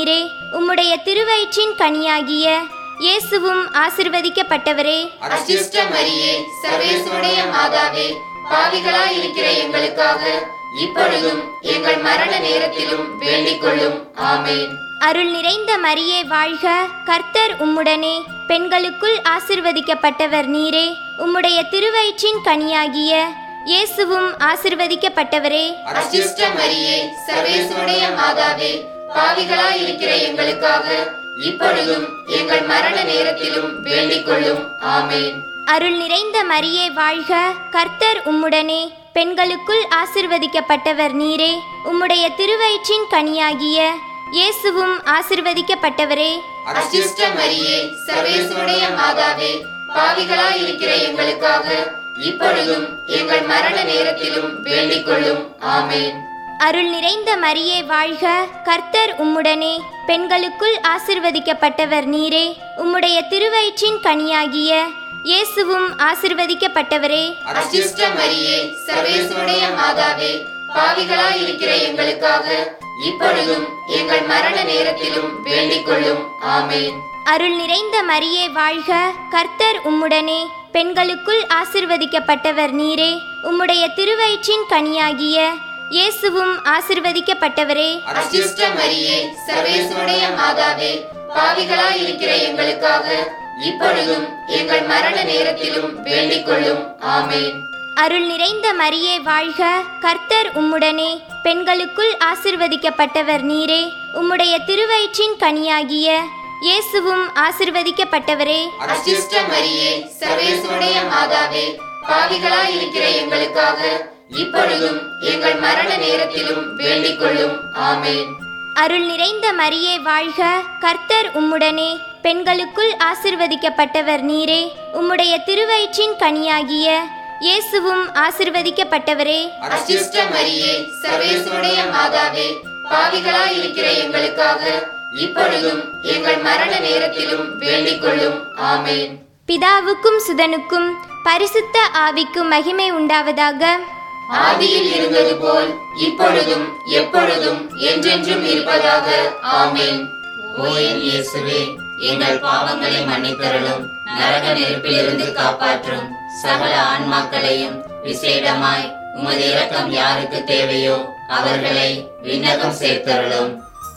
உம்முடைய திருவயிற்றின் கனியாகிய இயேசுவும் ஆசிர்வதிக்கப்பட்டவரே அச்சிஷ்ட மரியே சர்வேசுடைய மாதாவே பாவிகளாய் இருக்கிற எங்களுக்காக இப்பொழுதும் எங்கள் மரண நேரத்திலும் வேண்டிக் கொள்ளும் ஆமேன் அருள் நிறைந்த மரியே வாழ்க கர்த்தர் உம்முடனே பெண்களுக்குள் ஆசிர்வதிக்கப்பட்டவர் நீரே உம்முடைய திருவயிற்றின் கனியாகிய இயேசுவும் ஆசிர்வதிக்கப்பட்டவரே அச்சிஷ்ட மரியே சர்வேசுடைய மாதாவே பாவிகளாய் இருக்கிற எங்களுக்காக இப்பொழுதும் எங்கள் மரண நேரத்திலும் வேண்டிக் கொள்ளும் ஆமேன் அருள் நிறைந்த மரியே வாழ்க கர்த்தர் உம்முடனே பெண்களுக்குள் ஆசிர்வதிக்கப்பட்டவர் நீரே உம்முடைய திருவயிற்றின் கனியாகிய இயேசுவும் ஆசிர்வதிக்கப்பட்டவரே அச்சிஷ்ட மரியே சர்வேசுடைய மாதாவே பாவிகளாய் இருக்கிற எங்களுக்காக இப்பொழுதும் எங்கள் மரண நேரத்திலும் வேண்டிக் கொள்ளும் ஆமேன் அருள் நிறைந்த மரியே வாழ்க கர்த்தர் உம்முடனே பெண்களுக்குள் ஆசிர்வதிக்கப்பட்டவர் நீரே உம்முடைய திருவயிற்றின் கனியாகிய இயேசுவும் ஆசிர்வதிக்கப்பட்டவரே அச்சிஷ்ட மரியே சர்வேசுடைய மாதாவே பாவிகளாய் இருக்கிற எங்களுக்காக இப்பொழுதும் எங்கள் மரண நேரத்திலும் வேண்டிக் கொள்ளும் ஆமேன் அருள் நிறைந்த மரியே வாழ்க கர்த்தர் உம்முடனே பெண்களுக்குள் ஆசிர்வதிக்கப்பட்டவர் நீரே உம்முடைய திருவயிற்றின் கனியாகிய இயேசுவும் ஆசிர்வதிக்கப்பட்டவரே அச்சிஷ்ட மரியே சர்வேசுடைய மாதாவே பாவிகளாய் இருக்கிற எங்களுக்காக இப்பொழுதும் எங்கள் மரண நேரத்திலும் வேண்டிக் கொள்ளும் ஆமேன் அருள் நிறைந்த மரியே வாழ்க கர்த்தர் உம்முடனே பெண்களுக்குள் ஆசிர்வதிக்கப்பட்டவர் நீரே உம்முடைய திருவயிற்றின் கனியாகிய இயேசுவும் ஆசிர்வதிக்கப்பட்டவரே அச்சிஷ்ட மரியே சர்வேசுடைய மாதாவே பாவிகளாய் இருக்கிற எங்களுக்காக இப்பொழுதும் எங்கள் மரண நேரத்திலும் வேண்டிக் கொள்ளும் ஆமேன் அருள் நிறைந்த மரியே வாழ்க கர்த்தர் உம்முடனே பெண்களுக்குள் ஆசிர்வதிக்கப்பட்டவர் நீரே உம்முடைய திருவயிற்றின் கனியாகிய இயேசுவும் ஆசிர்வதிக்கப்பட்டவரே அச்சிஷ்ட மரியே சர்வேசுடைய மாதாவே பாவிகளாய் இருக்கிற எங்களுக்காக இப்பொழுதும் எங்கள் மரண நேரத்திலும் வேண்டிக் கொள்ளும் ஆமேன் பிதாவுக்கும் சுதனுக்கும் பரிசுத்த ஆவிக்கும் மகிமை உண்டாவதாக ஆதியில் இருந்தது போல் இப்பொழுதும் எப்பொழுதும் என்றென்றும் இருப்பதாக ஆமேன் ஓ என் இயேசுவே எங்கள் பாவங்களை மன்னித்தருளும் நரக நெருப்பிலிருந்து காப்பாற்றும் சகல ஆன்மாக்களையும் விசேடமாய் உமது இரக்கம் யாருக்கு தேவையோ அவர்களை விண்ணகம் சேர்த்தருளும்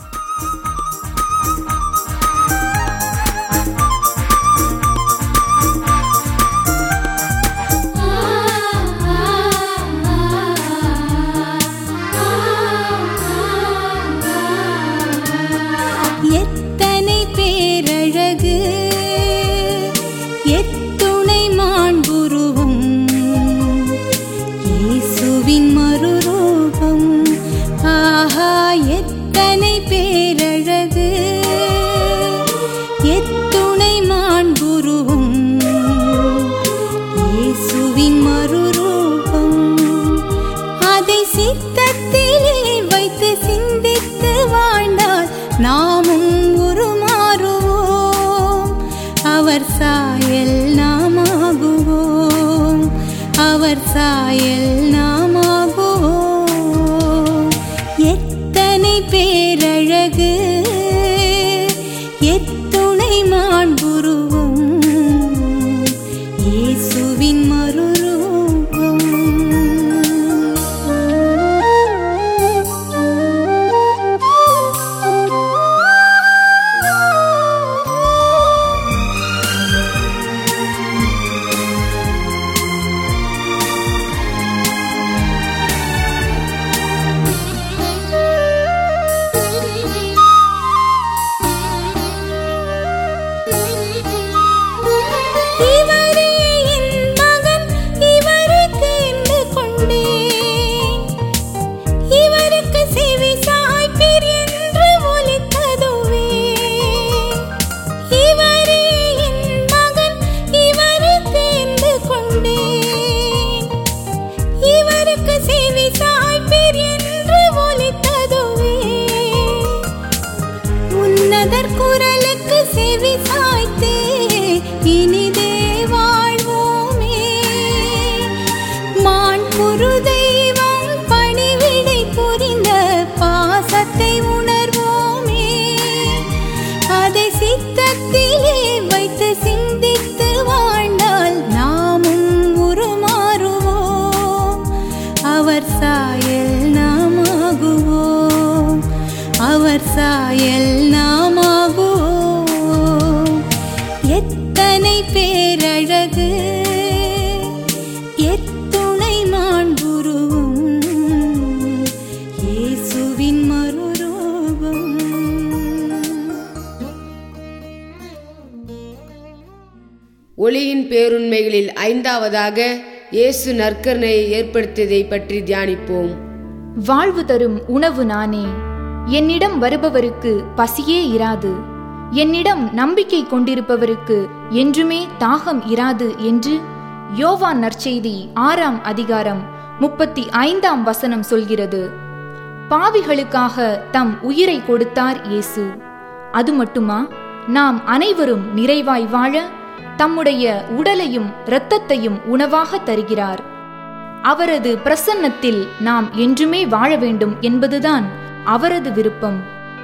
எத்தனை பேரழகு எத்துணை மாண்புருவம் இயேசுவின் மறுரூபம் ஆஹா எத்தனை பேரழகு எத்துணை மாண்புருவம் இயேசுவின் மறுரூபம் அதை சித்தத்திலே வைத்து சிந்தித்து வாழ்ந்தால் நாமும் உருமாறுவோம் அவர் சாயல் நாமாகுவோம் அவர் சாயல் நாமாகுவோம் எத்தனை பேரழகு எத்துணை மாண்புருவம் இயேசுவின் மறுரூபம் பேரழகு எத்துணை மாண்புருவும் இயேசுவின் மறுரூபம் ஒளியின் பேருண்மைகளில் ஐந்தாவதாக இயேசு நற்கருணையை ஏற்படுத்தியதை பற்றி தியானிப்போம் வாழ்வு தரும் உணவு நானே என்னிடம் வருபவருக்கு பசியே இராது என்னிடம் நம்பிக்கை கொண்டிருப்பவருக்கு என்றுமே தாகம் இராது என்று யோவான் நற்செய்தி ஆறாம் அதிகாரம் முப்பத்தி ஐந்தாம் வசனம் சொல்கிறது பாவிகளுக்காக தம் உயிரை கொடுத்தார் இயேசு அது மட்டுமா நாம் அனைவரும் நிறைவாய் வாழ தம்முடைய உடலையும் இரத்தத்தையும் உணவாக தருகிறார் அவரது பிரசன்னத்தில் நாம் என்றுமே வாழ வேண்டும் என்பதுதான் அவரது விருப்பம்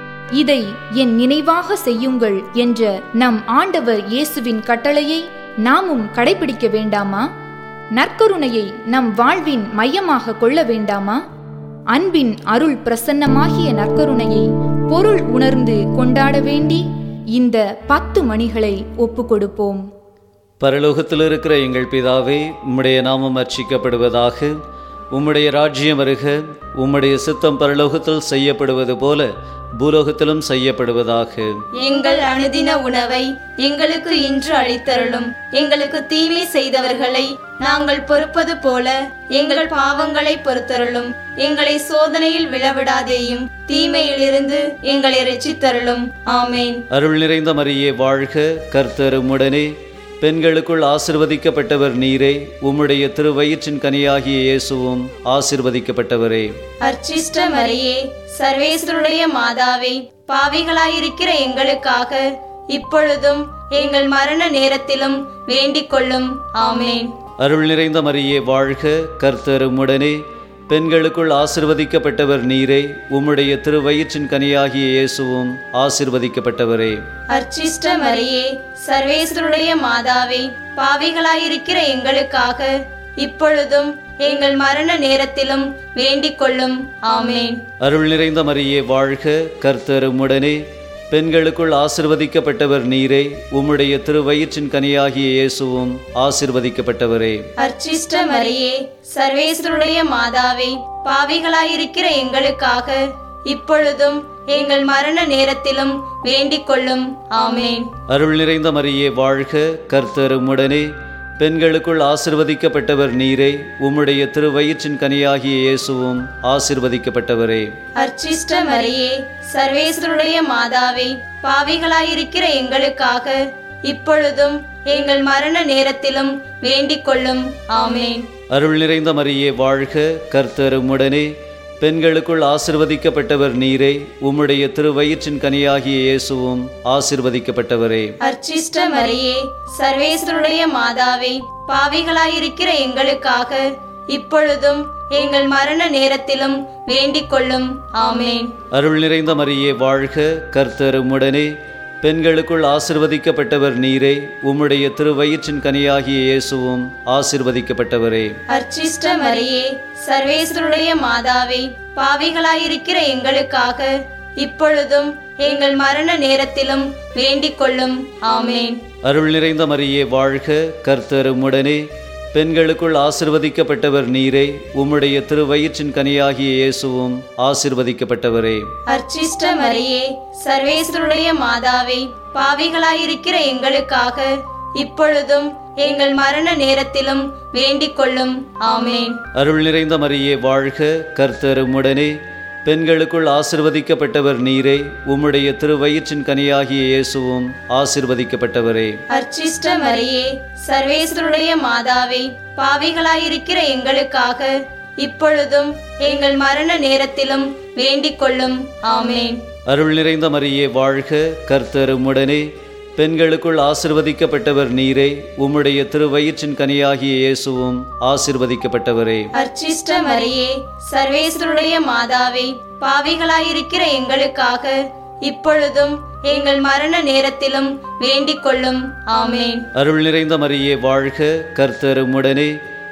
இதை என் நினைவாக செய்யுங்கள் என்ற நம் ஆண்டவர் இயேசுவின் கட்டளையை நாமும் கடைபிடிக்க வேண்டாமா நற்கருணையை நம் வாழ்வின் மையமாக கொள்ள வேண்டாமா அன்பின் அருள் பிரசன்னமாகிய நற்கருணையை பொருள் உணர்ந்து கொண்டாட வேண்டி இந்த பத்து மணிகளை ஒப்புக்கொடுப்போம் பரலோகத்தில் இருக்கிற எங்கள் பிதாவே உம்முடைய நாமம் அர்ச்சிக்கப்படுவதாக உம்முடைய ராஜ்யம் வருக உம்முடைய சித்தம் பரலோகத்தில் செய்யப்படுவது போல பூலோகத்திலும் செய்யப்படுவதாக எங்கள் அனுதின உணவை எங்களுக்கு இன்று அளித்தருளும் எங்களுக்கு தீமை செய்தவர்களை நாங்கள் பொறுப்பது போல எங்கள் பாவங்களை பொறுத்தருளும் எங்களை சோதனையில் விழவிடாதேயும் தீமையிலிருந்து எங்களை ரட்சித்தருளும் ஆமேன் அருள் நிறைந்த மரியே வாழ்க கர்த்தர் உம்முடனே பெண்களுக்குள் ஆசிர்வதிக்கப்பட்டவர் நீரே உம்முடைய திருவயிற்றின் கனியாகிய இயேசுவும் ஆசிர்வதிக்கப்பட்டவரே அர்ச்சிஷ்ட மரியே சர்வேஸ்வருடைய மாதாவே பாவிகளாயிருக்கிற எங்களுக்காக இப்பொழுதும் எங்கள் மரண நேரத்திலும் வேண்டிக் கொள்ளும் ஆமேன் அருள் நிறைந்த மரியே வாழ்க கர்த்தர் உம்முடனே பெண்களுக்குள் ஆசிர்வதிக்கப்பட்டவர் நீரே உம்முடைய திருவயிற்றின் கனியாகிய இயேசுவும் ஆசிர்வதிக்கப்பட்டவரே அர்ச்சிஷ்ட மரியே சர்வேஸ்வருடைய மாதாவே பாவிகளாயிருக்கிற எங்களுக்காக இப்பொழுதும் எங்கள் மரண நேரத்திலும் வேண்டிக் கொள்ளும் ஆமேன் அருள் நிறைந்த மரியே வாழ்க கர்த்தர் உம்முடனே பெண்களுக்குள் ஆசிர்வதிக்கப்பட்டவர் நீரே உம்முடைய திருவயிற்றின் கனியாகிய இயேசுவும் ஆசிர்வதிக்கப்பட்டவரே அர்ச்சிஷ்ட மரியே சர்வேஸ்வருடைய மாதாவே பாவிகளாயிருக்கிற எங்களுக்காக இப்பொழுதும் எங்கள் மரண நேரத்திலும் வேண்டிக் கொள்ளும் ஆமேன் அருள் நிறைந்த மரியே வாழ்க கர்த்தர் உம்முடனே பெண்களுக்குள் ஆசிர்வதிக்கப்பட்டவர் நீரே உம்முடைய திருவயிற்றின் கனியாகிய இயேசுவும் ஆசிர்வதிக்கப்பட்டவரே அர்ச்சிஷ்ட மரியே சர்வேஸ்வருடைய மாதாவே பாவிகளாயிருக்கிற எங்களுக்காக இப்பொழுதும் எங்கள் மரண நேரத்திலும் வேண்டிக் கொள்ளும் ஆமேன் அருள் நிறைந்த மரியே வாழ்க கர்த்தர் உம்முடனே பெண்களுக்குள் ஆசிர்வதிக்கப்பட்டவர் நீரே உம்முடைய திருவயிற்றின் கனியாகிய இயேசுவும் ஆசிர்வதிக்கப்பட்டவரே அர்ச்சிஷ்ட மரியே சர்வேஸ்வருடைய மாதாவே பாவிகளாயிருக்கிற எங்களுக்காக இப்பொழுதும் எங்கள் மரண நேரத்திலும் வேண்டிக் கொள்ளும் ஆமேன் அருள் நிறைந்த மரியே வாழ்க கர்த்தர் உம்முடனே பெண்களுக்குள் ஆசிர்வதிக்கப்பட்டவர் நீரே உம்முடைய திருவயிற்றின் கனியாகிய இயேசுவும் ஆசிர்வதிக்கப்பட்டவரே அர்ச்சிஷ்ட மரியே சர்வேஸ்வருடைய மாதாவே பாவிகளாயிருக்கிற எங்களுக்காக இப்பொழுதும் எங்கள் மரண நேரத்திலும் வேண்டிக் கொள்ளும் ஆமேன் அருள் நிறைந்த மரியே வாழ்க கர்த்தர் உம்முடனே பெண்களுக்குள் ஆசிர்வதிக்கப்பட்டவர் நீரே உம்முடைய திருவயிற்றின் கனியாகிய இயேசுவும் ஆசிர்வதிக்கப்பட்டவரே அர்ச்சிஷ்ட மரியே சர்வேஸ்வருடைய மாதாவே பாவிகளாயிருக்கிற எங்களுக்காக இப்பொழுதும் எங்கள் மரண நேரத்திலும் வேண்டிக் கொள்ளும் ஆமேன் அருள் நிறைந்த மரியே வாழ்க கர்த்தர் உம்முடனே பெண்களுக்குள் ஆசிர்வதிக்கப்பட்டவர் நீரே உம்முடைய திருவயிற்றின் கனியாகிய இயேசுவும் ஆசிர்வதிக்கப்பட்டவரே அர்ச்சிஷ்ட மரியே சர்வேஸ்வருடைய மாதாவே பாவிகளாயிருக்கிற எங்களுக்காக இப்பொழுதும் எங்கள் மரண நேரத்திலும் வேண்டிக் கொள்ளும் ஆமேன் அருள் நிறைந்த மரியே வாழ்க கர்த்தர் உம்முடனே பெண்களுக்குள் ஆசிர்வதிக்கப்பட்டவர் நீரே உம்முடைய திருவயிற்றின் கனியாகிய இயேசுவும் ஆசிர்வதிக்கப்பட்டவரே அர்ச்சிஷ்ட மரியே சர்வேஸ்வருடைய மாதாவே பாவிகளாயிருக்கிற எங்களுக்காக இப்பொழுதும் எங்கள் மரண நேரத்திலும் வேண்டிக் கொள்ளும் ஆமேன் அருள் நிறைந்த மரியே வாழ்க கர்த்தர் உம்முடனே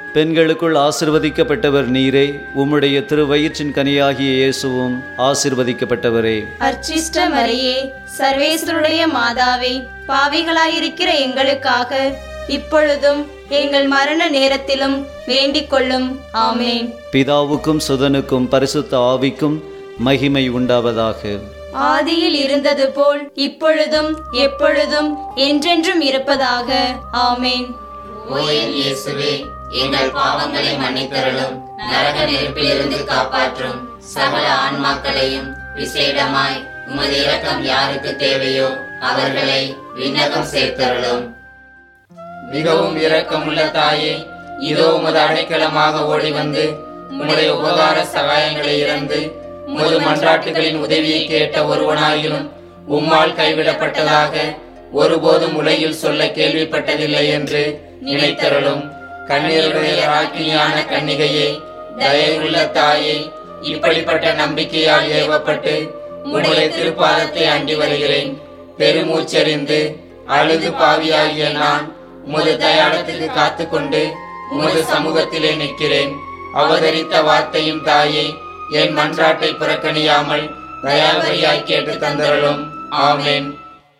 பெண்களுக்குள் ஆசிர்வதிக்கப்பட்டவர் நீரே உம்முடைய திருவயிற்றின் கனியாகிய இயேசுவும் ஆசிர்வதிக்கப்பட்டவரே அர்ச்சிஷ்ட மரியே சர்வேஸ்வருடைய மாதாவே பாவிகளாயிருக்கிற எங்களுக்காக இப்பொழுதும் எங்கள் மரண நேரத்திலும் வேண்டிக் கொள்ளும் ஆமேன் பிதாவுக்கும் சுதனுக்கும் பரிசுத்த ஆவிக்கும் மகிமை உண்டாவதாக ஆதியில் இருந்தது போல் இப்பொழுதும் எப்பொழுதும் என்றென்றும் இருப்பதாக ஆமேன் ஓ என் இயேசுவே எங்கள் பாவங்களை மன்னித்தருளும் நரக நெருப்பிலிருந்து காப்பாற்றும் சகல ஆன்மாக்களையும் விசேடமாய் உமது இரக்கம் யாருக்கு தேவையோ அவர்களை விண்ணகம் சேர்த்தருளும் மிகவும் இரக்கமுள்ள தாயே இதோ உமது அடைக்கலமாக ஓடி வந்து உம்முடைய உபகார சகாயங்களை இறந்து உமது மன்றாட்டுகளின் உதவியை கேட்ட ஒருவனாயினும் உம்மால் கைவிடப்பட்டதாக ஒருபோதும் உலகில் சொல்ல கேள்விப்பட்டதில்லை என்று நினைத்தருளும் கண்ணீருடைய ராக்கினியான கன்னிகையே தயவுள்ள தாயே இப்படிப்பட்ட நம்பிக்கையால் ஏவப்பட்டு உம்முடைய திருப்பாதத்தை அண்டி வருகிறேன் பெருமூச்செறிந்து அழுது பாவியாகிய நான் உமது தயாளத்துக்கு காத்துக்கொண்டு உமது சமூகத்திலே நிற்கிறேன் அவதரித்த வார்த்தையும் தாயே என் மன்றாட்டை புறக்கணியாமல் தயாபரியாய் கேட்டு தந்தருளும் ஆமேன்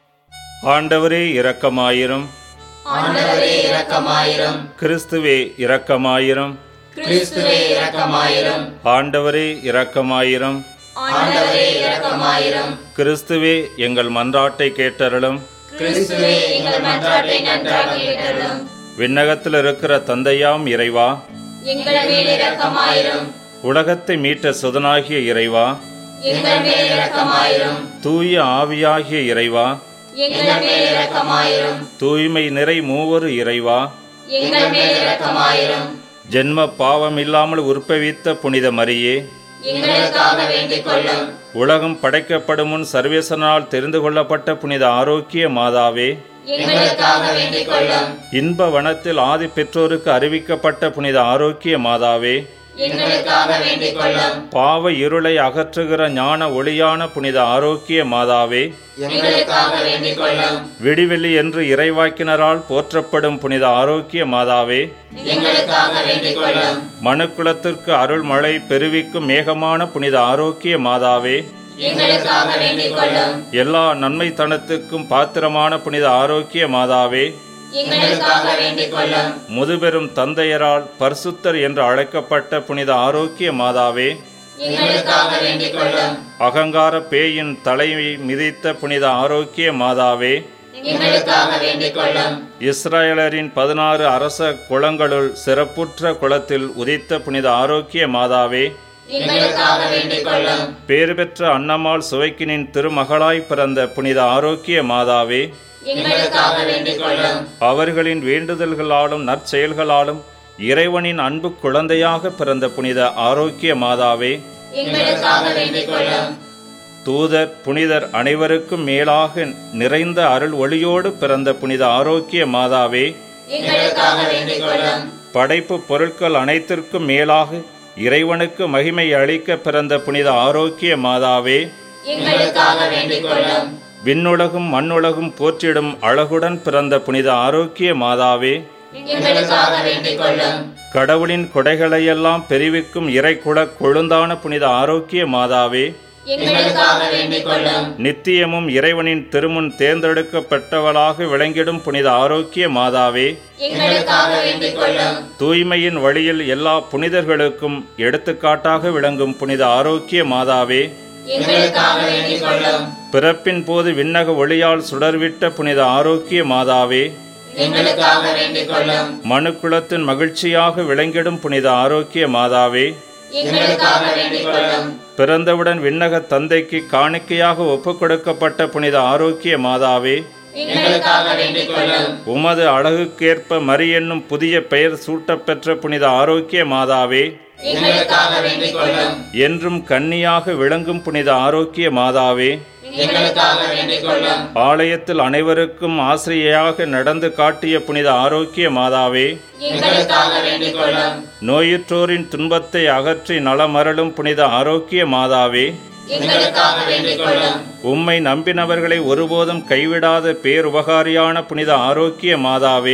ஆண்டவரே இரக்கமாயிரும் ஆண்டவரே இரக்கமாயிரும் கிறிஸ்துவே இரக்கமாயிரும் கிறிஸ்துவே இரக்கமாயிரும் ஆண்டவரே இரக்கமாயிரும் ஆண்டவரே இரக்கமாயிரும் கிறிஸ்துவே எங்கள் மன்றாட்டை கேட்டருளும் கிறிஸ்துவே எங்கள் மன்றாட்டை நன்றாக கேட்டருளும் விண்ணகத்தில் இருக்கிற தந்தையாம் இறைவா எங்கள் மேல் இரக்கமாயிரும் உலகத்தை மீட்ட சுதனாகிய இறைவா எங்கள் மேல் இரக்கமாயிரும் தூய ஆவியாகிய இறைவா எங்கள் மேல் இரக்கமாயிரும் தூய்மை நிறை மூவரு இறைவா எங்கள் மேல் இரக்கமாயிரும் ஜென்ம பாவமில்லாமல் உற்பவித்த புனித மரியே எங்களுக்காக வேண்டிக் கொள்ளும் உலகம் படைக்கப்படும் முன் சர்வேசனால் தெரிந்து கொள்ளப்பட்ட புனித ஆரோக்கிய மாதாவே எங்களுக்காக வேண்டிக் கொள்ளும் இன்ப வனத்தில் ஆதி பெற்றோருக்கு அறிவிக்கப்பட்ட புனித ஆரோக்கிய மாதாவே எங்களுக்காக வேண்டிக் கொள்ளும் பாவ இருளை அகற்றுகிற ஞான ஒளியான புனித ஆரோக்கிய மாதாவே எங்களுக்காக வேண்டிக் கொள்ளும் விடிவெளி என்று இறைவாக்கினரால் போற்றப்படும் புனித ஆரோக்கிய மாதாவே எங்களுக்காக வேண்டிக் கொள்ளும் மனுக்குலத்திற்கு அருள் மழை பெருவிக்கும் மேகமான புனித ஆரோக்கிய மாதாவே எங்களுக்காக வேண்டிக் கொள்ளும் எல்லா நன்மைத்தனத்துக்கும் பாத்திரமான புனித ஆரோக்கிய மாதாவே எங்களுக்காக வேண்டிக் கொள்ளும் முதுபெரும் தந்தையரால் பரிசுத்தர் என்று அழைக்கப்பட்ட புனித ஆரோக்கிய மாதாவே எங்களுக்காக வேண்டிக் கொள்ளும் அகங்கார பேயின் தலையை மிதித்த புனித ஆரோக்கிய மாதாவே எங்களுக்காக வேண்டிக் கொள்ளும் இஸ்ரேலரின் பதினாறு அரச குளங்களுள் சிறப்புற்ற குளத்தில் உதித்த புனித ஆரோக்கிய மாதாவே எங்களுக்காக வேண்டிக் கொள்ளும் பேறு பெற்ற அன்னமாள் சுவைக்கினின் திருமகளாய் பிறந்த புனித ஆரோக்கிய மாதாவே எங்களுக்காக வேண்டிக் கொள்ளும் அவர்களின் வேண்டுதல்களாலும் நற்செயல்களாலும் இறைவனின் அன்பு குழந்தையாக பிறந்த புனித ஆரோக்கிய மாதாவே எங்களுக்காக வேண்டிக் கொள்ளும் தூதர் புனிதர் அனைவருக்கும் மேலாக நிறைந்த அருள் ஒளியோடு பிறந்த புனித ஆரோக்கிய மாதாவே எங்களுக்காக வேண்டிக் கொள்ளும் படைப்பு பொருட்கள் அனைத்திற்கும் மேலாக இறைவனுக்கு மகிமை அளிக்க பிறந்த புனித ஆரோக்கிய மாதாவே எங்களுக்காக வேண்டிக் கொள்ளும் விண்ணுலகும் மண்ணுலகும் போற்றிடும் அழகுடன் பிறந்த புனித ஆரோக்கிய மாதாவே எங்களுக்காக வேண்டிக் கொள்ளும் கடவுளின் கொடைகளையெல்லாம் பெருவிக்கும் இறைக்குல கொழுந்தான புனித ஆரோக்கிய மாதாவே எங்களுக்காக வேண்டிக் கொள்ளும் நித்தியமும் இறைவனின் திருமுன் தேர்ந்தெடுக்கப்பட்டவளாக விளங்கிடும் புனித ஆரோக்கிய மாதாவே எங்களுக்காக வேண்டிக் கொள்ளும் தூய்மையின் வழியில் எல்லா புனிதர்களுக்கும் எடுத்துக்காட்டாக விளங்கும் புனித ஆரோக்கிய மாதாவே எங்களுக்காக வேண்டிக் கொள்ளும் பிறப்பின் போது விண்ணக ஒளியால் சுடர்விட்ட புனித ஆரோக்கிய மாதாவே எங்களுக்காக வேண்டிக் கொள்ளும் மனுக்குலத்தின் மகிழ்ச்சியாக விளங்கிடும் புனித ஆரோக்கிய மாதாவே எங்களுக்காக வேண்டிக் கொள்ளும் பிறந்தவுடன் விண்ணக தந்தைக்கு காணிக்கையாக ஒப்புக் கொடுக்கப்பட்ட புனித ஆரோக்கிய மாதாவே எங்களுக்காக வேண்டிக் கொள்ளும் உமது அழகுக்கேற்ப மரி என்னும் புதிய பெயர் சூட்டப்பெற்ற புனித ஆரோக்கிய மாதாவே எங்களுக்காக வேண்டிக் கொள்ளும் என்றும் கன்னியாக விளங்கும் புனித ஆரோக்கிய மாதாவே எங்களுக்காக வேண்டிக் கொள்ளும் ஆலயத்தில் அனைவருக்கும் ஆசிரியையாக நடந்து காட்டிய புனித ஆரோக்கிய மாதாவே எங்களுக்காக வேண்டிக் கொள்ளும் நோயுற்றோரின் துன்பத்தை அகற்றி நலமரளும் புனித ஆரோக்கிய மாதாவே எங்களுக்காக வேண்டிக் கொள்ளும் உம்மை நம்பினவர்களை ஒருபோதும் கைவிடாத பேருபகாரியான புனித ஆரோக்கிய மாதாவே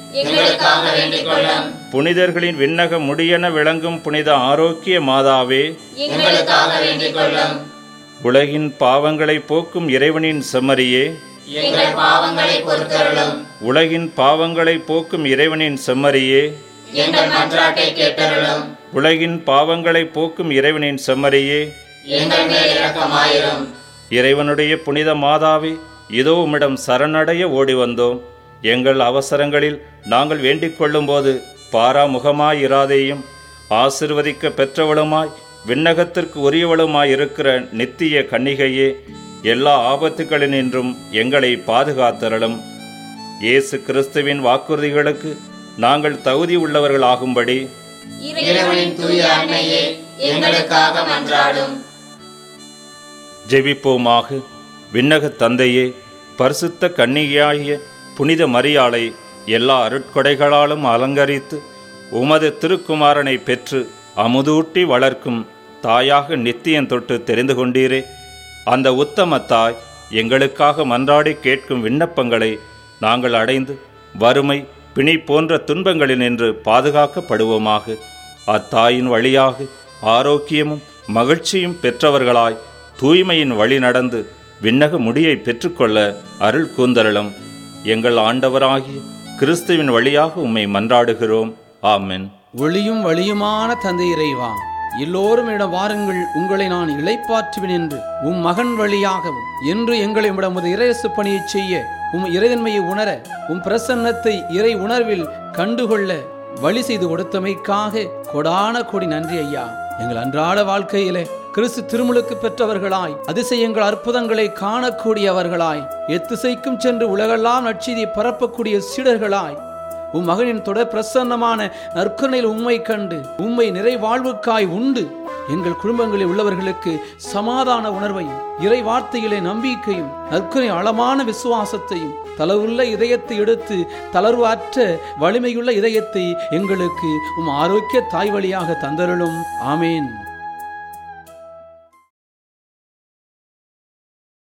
எங்களுக்காக வேண்டிக் கொள்ளும் புனிதர்களின் விண்ணக முடியென விளங்கும் புனித ஆரோக்கிய மாதாவே எங்களுக்காக வேண்டிக் கொள்ளும் உலகின் பாவங்களை போக்கும் இறைவனின் செம்மறியே எங்கள் பாவங்களை பொறுத்தருளும் உலகின் பாவங்களை போக்கும் இறைவனின் செம்மறியே எங்கள் மன்றாட்டை கேட்டருளும் உலகின் பாவங்களை போக்கும் இறைவனின் செம்மறியே எங்கள் மேல் இரக்கமாயிரும் இறைவனுடைய புனித மாதாவே இதோ உம்மிடம் சரணடைய ஓடி வந்தோம் எங்கள் அவசரங்களில் நாங்கள் வேண்டிக் கொள்ளும்போது பாராமுகமாயிராதேயும் ஆசிர்வதிக்க பெற்றவளுமாய் விண்ணகத்திற்கு உரியவளுமாய் இருக்கிற நித்திய கன்னிகையே எல்லா ஆபத்துகளினின்றும் எங்களை பாதுகாத்தரலும் இயேசு கிறிஸ்துவின் வாக்குறுதிகளுக்கு நாங்கள் தகுதி உள்ளவர்களாகும்படி இறைவனின் தூய அன்னையே எங்களுக்காக மன்றாடும் ஜெபிப்போமாக விண்ணக தந்தையே பரிசுத்த கன்னிகையாகிய புனித மரியாளை எல்லா அருட்கொடைகளாலும் அலங்கரித்து உமது திருக்குமாரனை பெற்று அமுதூட்டி வளர்க்கும் தாயாக நித்தியம் தொட்டு தெரிந்து கொண்டீரே அந்த உத்தம தாய் எங்களுக்காக மன்றாடி கேட்கும் விண்ணப்பங்களை நாங்கள் அடைந்து வறுமை பிணி போன்ற துன்பங்களில் நின்று பாதுகாக்கப்படுவோமாக அத்தாயின் வழியாக ஆரோக்கியமும் மகிழ்ச்சியும் பெற்றவர்களாய் தூய்மையின் வழி நடந்து விண்ணக முடியை பெற்றுக்கொள்ள அருள் கூந்தரலும் எங்கள் ஆண்டவராகிய கிறிஸ்துவின் வழியாக உம்மை மன்றாடுகிறோம் ஆமென் ஒளியும் வழியுமான தந்தை இறைவா எல்லோரும் இடம் வாருங்கள் உங்களை நான் இளைப்பாற்றுவேன் என்று உம் மகன் வழியாகவும் என்று எங்களை உமது இறையசு பணியைச் செய்ய உம் இறைதன்மையை உணர உம் பிரசன்னத்தை இறை உணர்வில் கண்டுகொள்ள வழி செய்து கொடுத்தமைக்காக கொடான கொடி நன்றி ஐயா எங்கள் அன்றாட வாழ்க்கையிலே கிறிஸ்து திருமுழுக்கு பெற்றவர்களாய் அதிசயங்கள் அற்புதங்களை காணக்கூடியவர்களாய் எத்திசைக்கும் சென்று உலகெல்லாம் நற்செய்தியை பரப்பக்கூடிய சீடர்களாய் உம் மகனின் தொடர் பிரசன்னமான நற்கனையில் உண்மை கண்டு உண்மை நிறைவாழ்வுக்காய் உண்டு எங்கள் குடும்பங்களில் உள்ளவர்களுக்கு சமாதான உணர்வையும் இறை வார்த்தையிலே நம்பிக்கையும் நற்கனை ஆழமான விசுவாசத்தையும் தளர்வுள்ள இதயத்தை எடுத்து தளர்வு அற்ற வலிமையுள்ள இதயத்தை எங்களுக்கு உம் ஆரோக்கிய தாய் வழியாக தந்தருளும் ஆமேன்